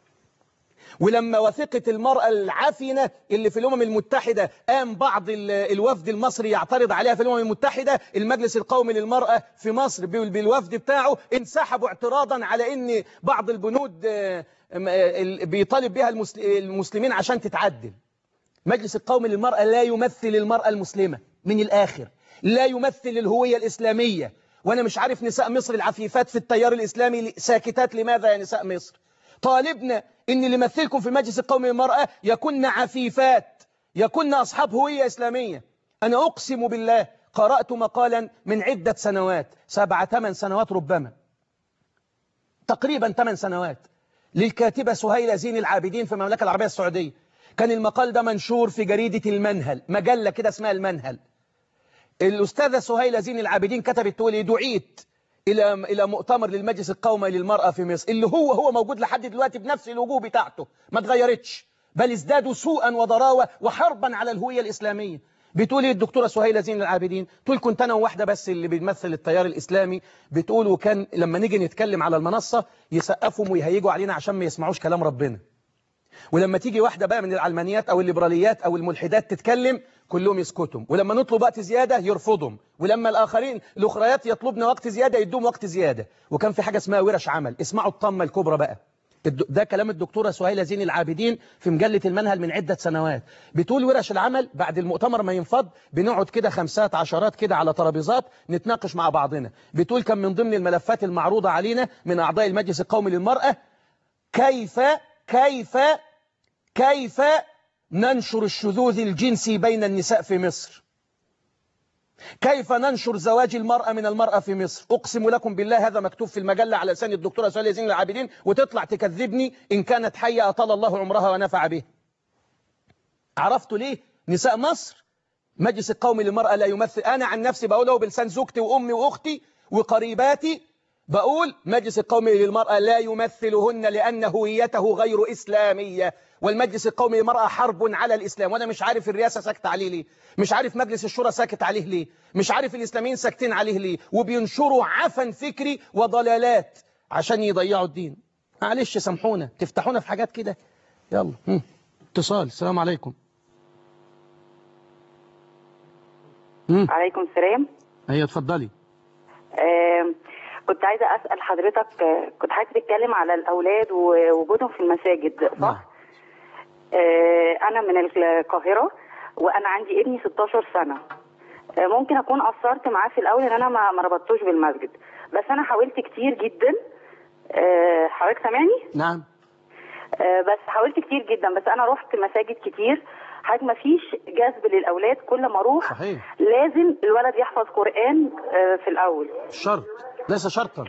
ولما وثيقة المرأة العفنة اللي في الأمم المتحدة قام بعض ال- الوفد المصري يعترض عليها في الأمم المتحدة المجلس القومي للمرأة في مصر بال- بالوفد بتاعه انسحبوا اعتراضا على أن بعض البنود آه، م- آه، ال- بيطالب بها المسل- المسلمين عشان تتعدل مجلس القومي للمرأة لا يمثل المرأة المسلمة من الآخر لا يمثل الهوية الإسلامية وأنا مش عارف نساء مصر العفيفات في التيار الإسلامي ساكتات لماذا يا نساء مصر طالبنا ان اللي يمثلكم في المجلس القومي للمرأة يكن عفيفات يكن أصحاب هوية إسلامية أنا أقسم بالله قرأت مقالا من عدة سنوات سبعة ثمان سنوات ربما تقريبا ثمان سنوات للكاتبة سهيلة زين العابدين في المملكة العربية السعودية كان المقال ده منشور في جريدة المنهل مجلة كده اسمها المنهل الأستاذة سهيلة زين العابدين كتبت تقول إيه دعيت إلى إلى مؤتمر للمجلس القومي للمرأة في مصر اللي هو هو موجود لحد دلوقتي بنفس الوجوه بتاعته ما اتغيرتش بل ازدادوا سوءا وضراوة وحربا على الهوية الإسلامية بتقول ايه الدكتورة سهيلة زين العابدين تقول كنت أنا وواحدة بس اللي بتمثل التيار الإسلامي بتقول وكان لما نيجي نتكلم على المنصة يسقفهم ويهيجوا علينا عشان ما يسمعوش كلام ربنا ولما تيجي واحدة بقى من العلمانيات أو الليبراليات أو الملحدات تتكلم كلهم يسكتهم ولما نطلب وقت زيادة يرفضهم ولما الآخرين الأخريات يطلبنا وقت زيادة يدوم وقت زيادة وكان في حاجة اسمها ورش عمل اسمعوا الطمة الكبرى بقى الد- ده كلام الدكتورة سهيلة زين العابدين في مجلة المنهل من عدة سنوات بتقول ورش العمل بعد المؤتمر ما ينفض بنقعد كده خمسات عشرات كده على ترابيزات نتناقش مع بعضنا بتقول كان من ضمن الملفات المعروضة علينا من أعضاء المجلس القومي للمرأة كيف كيف كيف ننشر الشذوذ الجنسي بين النساء في مصر كيف ننشر زواج المرأة من المرأة في مصر أقسم لكم بالله هذا مكتوب في المجلة على لسان الدكتورة سهيلة زين العابدين وتطلع تكذبني إن كانت حية أطال الله عمرها ونفع به عرفتوا ليه نساء مصر مجلس القومي للمرأة لا يمثل أنا عن نفسي بقوله بلسان زوجتي وأمي وأختي وقريباتي بقول مجلس القومي للمرأة لا يمثلهن لأن هويته غير إسلامية والمجلس القومي للمرأة حرب على الإسلام وأنا مش عارف الرئاسة ساكت عليه ليه مش عارف مجلس الشورى ساكت عليه ليه مش عارف الإسلاميين ساكتين عليه ليه وبينشروا عفن فكري وضلالات عشان يضيعوا الدين معلش سامحونا تفتحونا في حاجات كده يلا هم. اتصال السلام عليكم هم. عليكم السلام هي اتفضلي آه كنت عايزة أسأل حضرتك آه كنت حضرتك بتتكلم على الأولاد ووجودهم في المساجد صح؟ آه أنا من القاهرة وأنا عندي ابني 16 سنة آه ممكن أكون قصرت معاه في الأول إن أنا ما ما ربطتوش بالمسجد بس أنا حاولت كتير جدا آه حضرتك سامعني؟ نعم آه، بس حاولت كتير جدا بس انا رحت مساجد كتير حاجة ما فيش جذب للاولاد كل ما اروح صحيح لازم الولد يحفظ قرآن آه، في الاول شرط ليس شرطا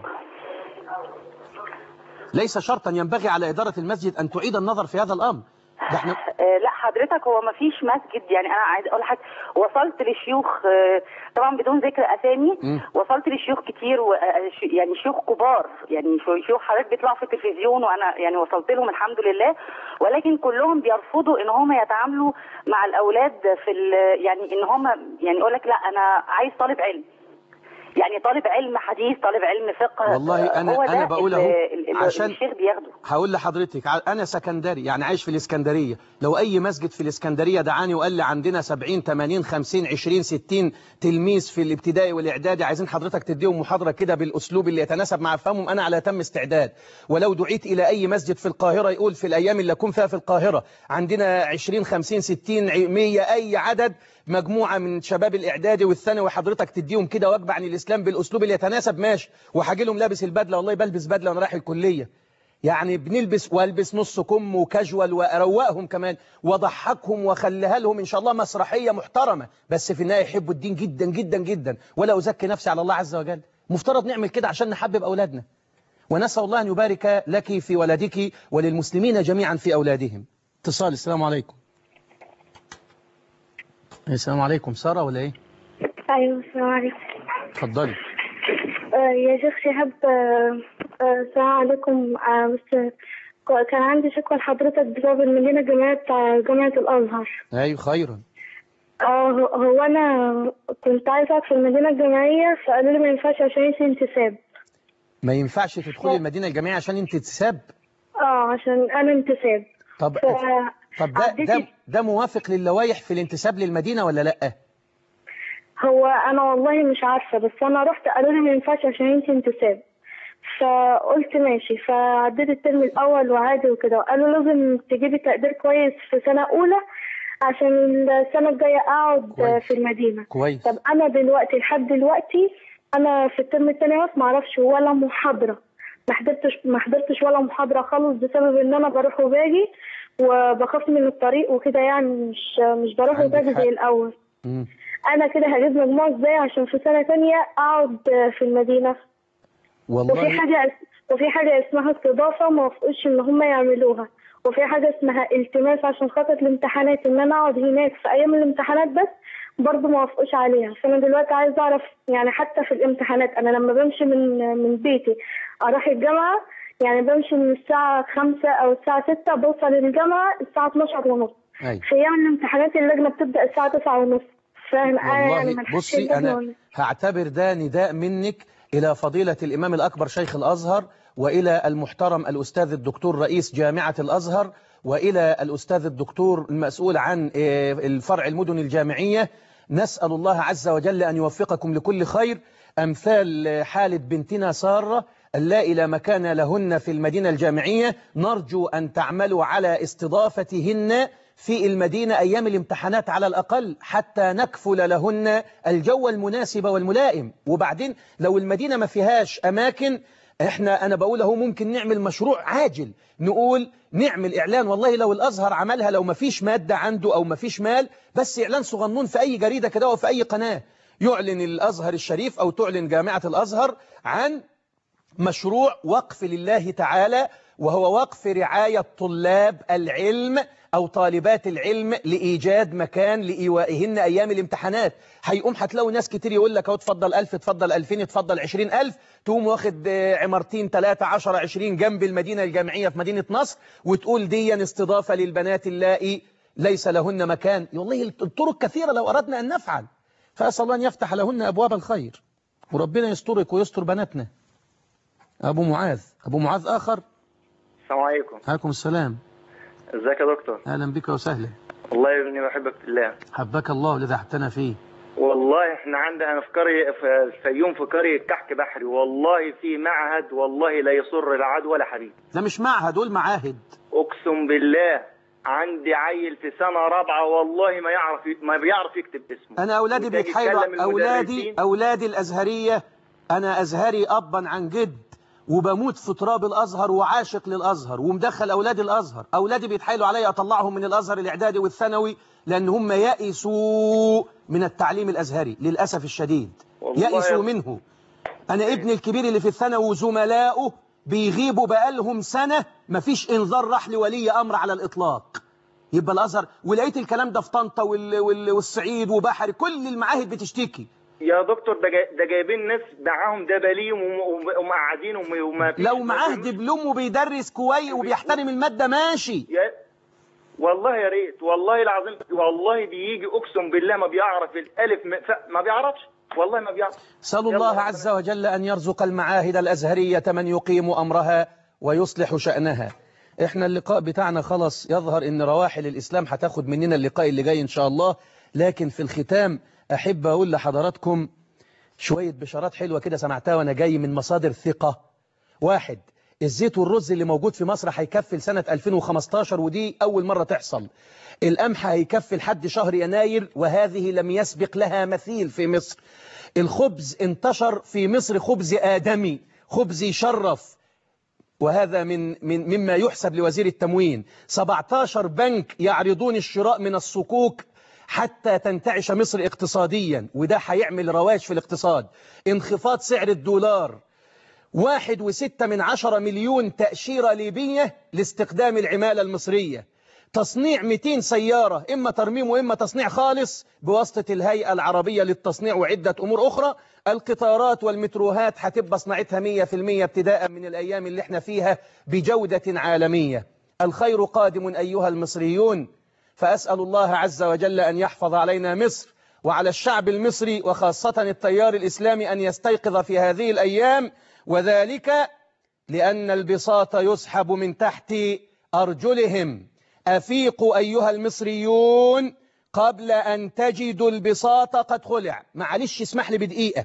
ليس شرطا ينبغي على إدارة المسجد أن تعيد النظر في هذا الأمر ده احنا آه، لا حضرتك هو ما فيش مسجد يعني انا عايز اقول حاجه وصلت لشيوخ آه، طبعا بدون ذكر اسامي مم. وصلت لشيوخ كتير و- آه، ش- يعني شيوخ كبار يعني شو- شيوخ حضرتك بيطلعوا في التلفزيون وانا يعني وصلت لهم الحمد لله ولكن كلهم بيرفضوا ان هم يتعاملوا مع الاولاد في ال- يعني ان هم يعني يقول لك لا انا عايز طالب علم يعني طالب علم حديث طالب علم فقه والله آه، أنا هو ده أنا بقول أهو ال- ال- عشان الشيخ بياخده هقول لحضرتك ع- أنا سكندري يعني عايش في الإسكندرية لو أي مسجد في الإسكندرية دعاني وقال لي عندنا 70 80 50 20 60 تلميذ في الابتدائي والإعدادي عايزين حضرتك تديهم محاضرة كده بالأسلوب اللي يتناسب مع أفهمهم أنا على تم استعداد ولو دعيت إلى أي مسجد في القاهرة يقول في الأيام اللي أكون فيها في القاهرة عندنا 20 50 60 100 أي عدد مجموعة من شباب الإعدادي والثانوي حضرتك تديهم كده وجبة عن الإسلام بالأسلوب اللي يتناسب ماشي وهاجي لهم لابس البدلة والله بلبس بدلة وأنا رايح الكلية يعني بنلبس والبس نص كم وكاجوال واروقهم كمان واضحكهم واخليها لهم ان شاء الله مسرحيه محترمه بس في النهايه يحبوا الدين جدا جدا جدا ولا ازكي نفسي على الله عز وجل مفترض نعمل كده عشان نحبب اولادنا ونسال الله ان يبارك لك في ولدك وللمسلمين جميعا في اولادهم اتصال السلام عليكم السلام عليكم ساره ولا ايه ايوه السلام عليكم اتفضلي آه، يا شيخ شهاب آه، آه، السلام عليكم آه، بس ك- كان عندي شكوى لحضرتك بسبب المدينة الجامعية بتاع جامعة الأزهر أيوة خيرا اه هو- هو أنا كنت عايزة أقعد في المدينة الجامعية فقالوا لي ما ينفعش عشان في انتساب ما ينفعش تدخلي المدينة الجامعية عشان انت تساب اه عشان أنا انتساب طب ف... طب ده ده ده موافق للوائح في الانتساب للمدينة ولا لا هو أنا والله مش عارفة بس أنا رحت قالوا لي ما ينفعش عشان انت انتساب فقلت ماشي فعديت الترم الأول وعادي وكده قالوا لازم تجيبي تقدير كويس في سنة أولى عشان السنة الجاية أقعد كويس. في المدينة كويس طب أنا دلوقتي لحد دلوقتي أنا في الترم التاني بس معرفش ولا محاضرة ما حضرتش ما حضرتش ولا محاضرة خالص بسبب إن أنا بروح وباجي وبخاف من الطريق وكده يعني مش مش بروح عندك وباجي حق. زي الأول مم. أنا كده هجيب مجموع إزاي عشان في سنة تانية أقعد في المدينة وفي والله حاجة وفي حاجة اسمها استضافة ما وافقوش إن هم يعملوها وفي حاجة اسمها التماس عشان خاطر الامتحانات إن أنا أقعد هناك في أيام الامتحانات بس برضه ما وافقوش عليها فأنا دلوقتي عايزة أعرف يعني حتى في الامتحانات أنا لما بمشي من من بيتي أروح الجامعة يعني بمشي من الساعة خمسة أو الساعة ستة بوصل الجامعة الساعة 12 ونص أيوة. في أيام الامتحانات اللجنة بتبدأ الساعة 9 ونص فأنا يعني والله ملحقش بصي اللجنة أنا ولا- هعتبر ده نداء منك إلى فضيلة الإمام الأكبر شيخ الأزهر وإلى المحترم الأستاذ الدكتور رئيس جامعة الأزهر وإلى الأستاذ الدكتور المسؤول عن آه، الفرع المدن الجامعية نسأل الله عز وجل أن يوفقكم لكل خير أمثال آه، حالة بنتنا سارة اللائي لا مكان لهن في المدينة الجامعية نرجو أن تعملوا على استضافتهن في المدينة أيام الامتحانات على الأقل حتى نكفل لهن الجو المناسب والملائم وبعدين لو المدينة ما فيهاش أماكن احنا أنا بقول اهو ممكن نعمل مشروع عاجل نقول نعمل إعلان والله لو الأزهر عملها لو ما فيش مادة عنده أو ما فيش مال بس إعلان صغنون في أي جريدة كده وفي أي قناة يعلن الأزهر الشريف أو تعلن جامعة الأزهر عن مشروع وقف لله تعالى وهو وقف رعاية طلاب العلم أو طالبات العلم لإيجاد مكان لإيوائهن أيام الامتحانات هيقوم هتلاقوا ناس كتير يقول لك اهو اتفضل ألف اتفضل ألفين اتفضل عشرين ألف تقوم واخد آه، عمارتين ثلاثة عشر عشرين جنب المدينة الجامعية في مدينة نصر وتقول دي استضافة للبنات اللائي ليس لهن مكان والله الطرق كثيرة لو أردنا أن نفعل فأسأل الله أن يفتح لهن أبواب الخير وربنا يسترك ويستر بناتنا أبو معاذ أبو معاذ آخر السلام عليكم عليكم السلام ازيك يا دكتور أهلا بك وسهلا والله يا ابني بحبك في الله حبك الله الذي احتنا فيه والله احنا عندنا في قرية في الفيوم في قرية كحك بحري والله في معهد والله لا يصر لا عدو ولا حبيب ده مش معهد دول معاهد اقسم بالله عندي عيل في سنة رابعة والله ما يعرف ما بيعرف يكتب اسمه أنا أولادي وتجي بيتحايلوا تكلم أولادي المدرسين. أولادي الأزهرية أنا أزهري أبا عن جد وبموت في تراب الأزهر وعاشق للأزهر ومدخل أولادي الأزهر أولادي بيتحايلوا علي أطلعهم من الأزهر الإعدادي والثانوي لأن هم يئسوا من التعليم الأزهري للأسف الشديد والله يئسوا يا- منه أنا ابني الكبير اللي في الثانوي وزملائه بيغيبوا بقالهم سنة مفيش إنذار راح لولي أمر على الإطلاق يبقى الأزهر ولقيت الكلام ده في طنطا وال... وال... والصعيد وبحري كل المعاهد بتشتكي يا دكتور ده جاي- ده جايبين ناس معاهم دباليم وم- وم- ومقعدين وم- وما فيش لو معاه دبلوم وبيدرس كويس وبيحترم المادة ماشي يا والله يا ريت والله العظيم والله بيجي اقسم بالله ما بيعرف الالف م- ف- ما بيعرفش والله ما بيعرف سأل الله عز وجل أن يرزق المعاهد الأزهرية من يقيم أمرها ويصلح شأنها احنا اللقاء بتاعنا خلص يظهر ان رواحل الإسلام هتاخد مننا اللقاء اللي جاي إن شاء الله لكن في الختام أحب أقول لحضراتكم شوية بشارات حلوة كده سمعتها وأنا جاي من مصادر ثقة واحد الزيت والرز اللي موجود في مصر هيكفي لسنة 2015 ودي أول مرة تحصل القمح هيكفي لحد شهر يناير وهذه لم يسبق لها مثيل في مصر الخبز انتشر في مصر خبز آدمي خبز يشرف وهذا من من مما يحسب لوزير التموين 17 بنك يعرضون الشراء من الصكوك حتى تنتعش مصر اقتصاديا وده هيعمل رواج في الاقتصاد انخفاض سعر الدولار واحد وستة من عشرة مليون تأشيرة ليبية لاستخدام العمالة المصرية تصنيع 200 سيارة إما ترميم وإما تصنيع خالص بواسطة الهيئة العربية للتصنيع وعدة أمور أخرى القطارات والمتروهات هتبقى صناعتها 100% ابتداء من الأيام اللي احنا فيها بجودة عالمية الخير قادم أيها المصريون فأسأل الله عز وجل أن يحفظ علينا مصر وعلى الشعب المصري وخاصة التيار الإسلامي أن يستيقظ في هذه الأيام وذلك لأن البساط يسحب من تحت أرجلهم أفيقوا أيها المصريون قبل أن تجدوا البساط قد خلع معلش اسمح لي بدقيقة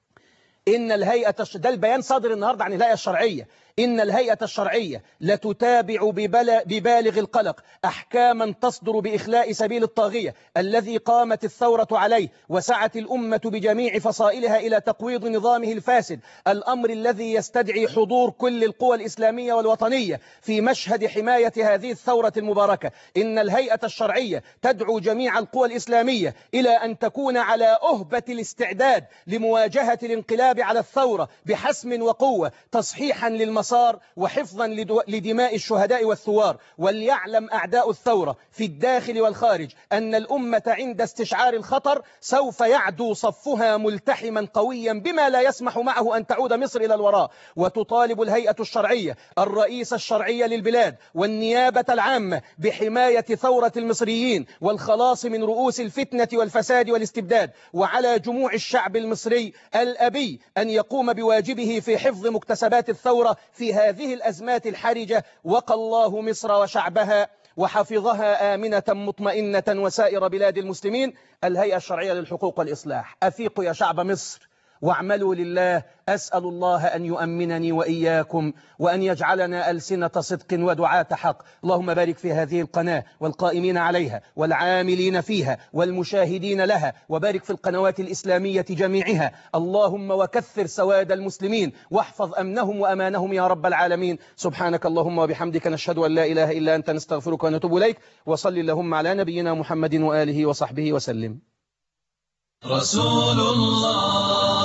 إن الهيئة الش... ده البيان صادر النهاردة عن الهيئة الشرعية إن الهيئة الشرعية لتتابع ببل... ببالغ القلق أحكاما تصدر بإخلاء سبيل الطاغية الذي قامت الثورة عليه وسعت الأمة بجميع فصائلها إلى تقويض نظامه الفاسد الأمر الذي يستدعي حضور كل القوى الإسلامية والوطنية في مشهد حماية هذه الثورة المباركة إن الهيئة الشرعية تدعو جميع القوى الإسلامية إلى أن تكون على أهبة الاستعداد لمواجهة الانقلاب على الثورة بحسم وقوة تصحيحا للمصائب المسار وحفظا لدماء الشهداء والثوار وليعلم أعداء الثورة في الداخل والخارج أن الأمة عند استشعار الخطر سوف يعدو صفها ملتحما قويا بما لا يسمح معه أن تعود مصر إلى الوراء وتطالب الهيئة الشرعية الرئيس الشرعية للبلاد والنيابة العامة بحماية ثورة المصريين والخلاص من رؤوس الفتنة والفساد والاستبداد وعلى جموع الشعب المصري الأبي أن يقوم بواجبه في حفظ مكتسبات الثورة في هذه الأزمات الحرجة وقى الله مصر وشعبها وحفظها آمنة مطمئنة وسائر بلاد المسلمين الهيئة الشرعية للحقوق والإصلاح أفيقوا يا شعب مصر واعملوا لله أسأل الله أن يؤمنني وإياكم وأن يجعلنا ألسنة صدق ودعاة حق اللهم بارك في هذه القناة والقائمين عليها والعاملين فيها والمشاهدين لها وبارك في القنوات الإسلامية جميعها اللهم وكثر سواد المسلمين واحفظ أمنهم وأمانهم يا رب العالمين سبحانك اللهم وبحمدك نشهد أن لا إله إلا أنت نستغفرك ونتوب إليك وصل اللهم على نبينا محمد وآله وصحبه وسلم رسول الله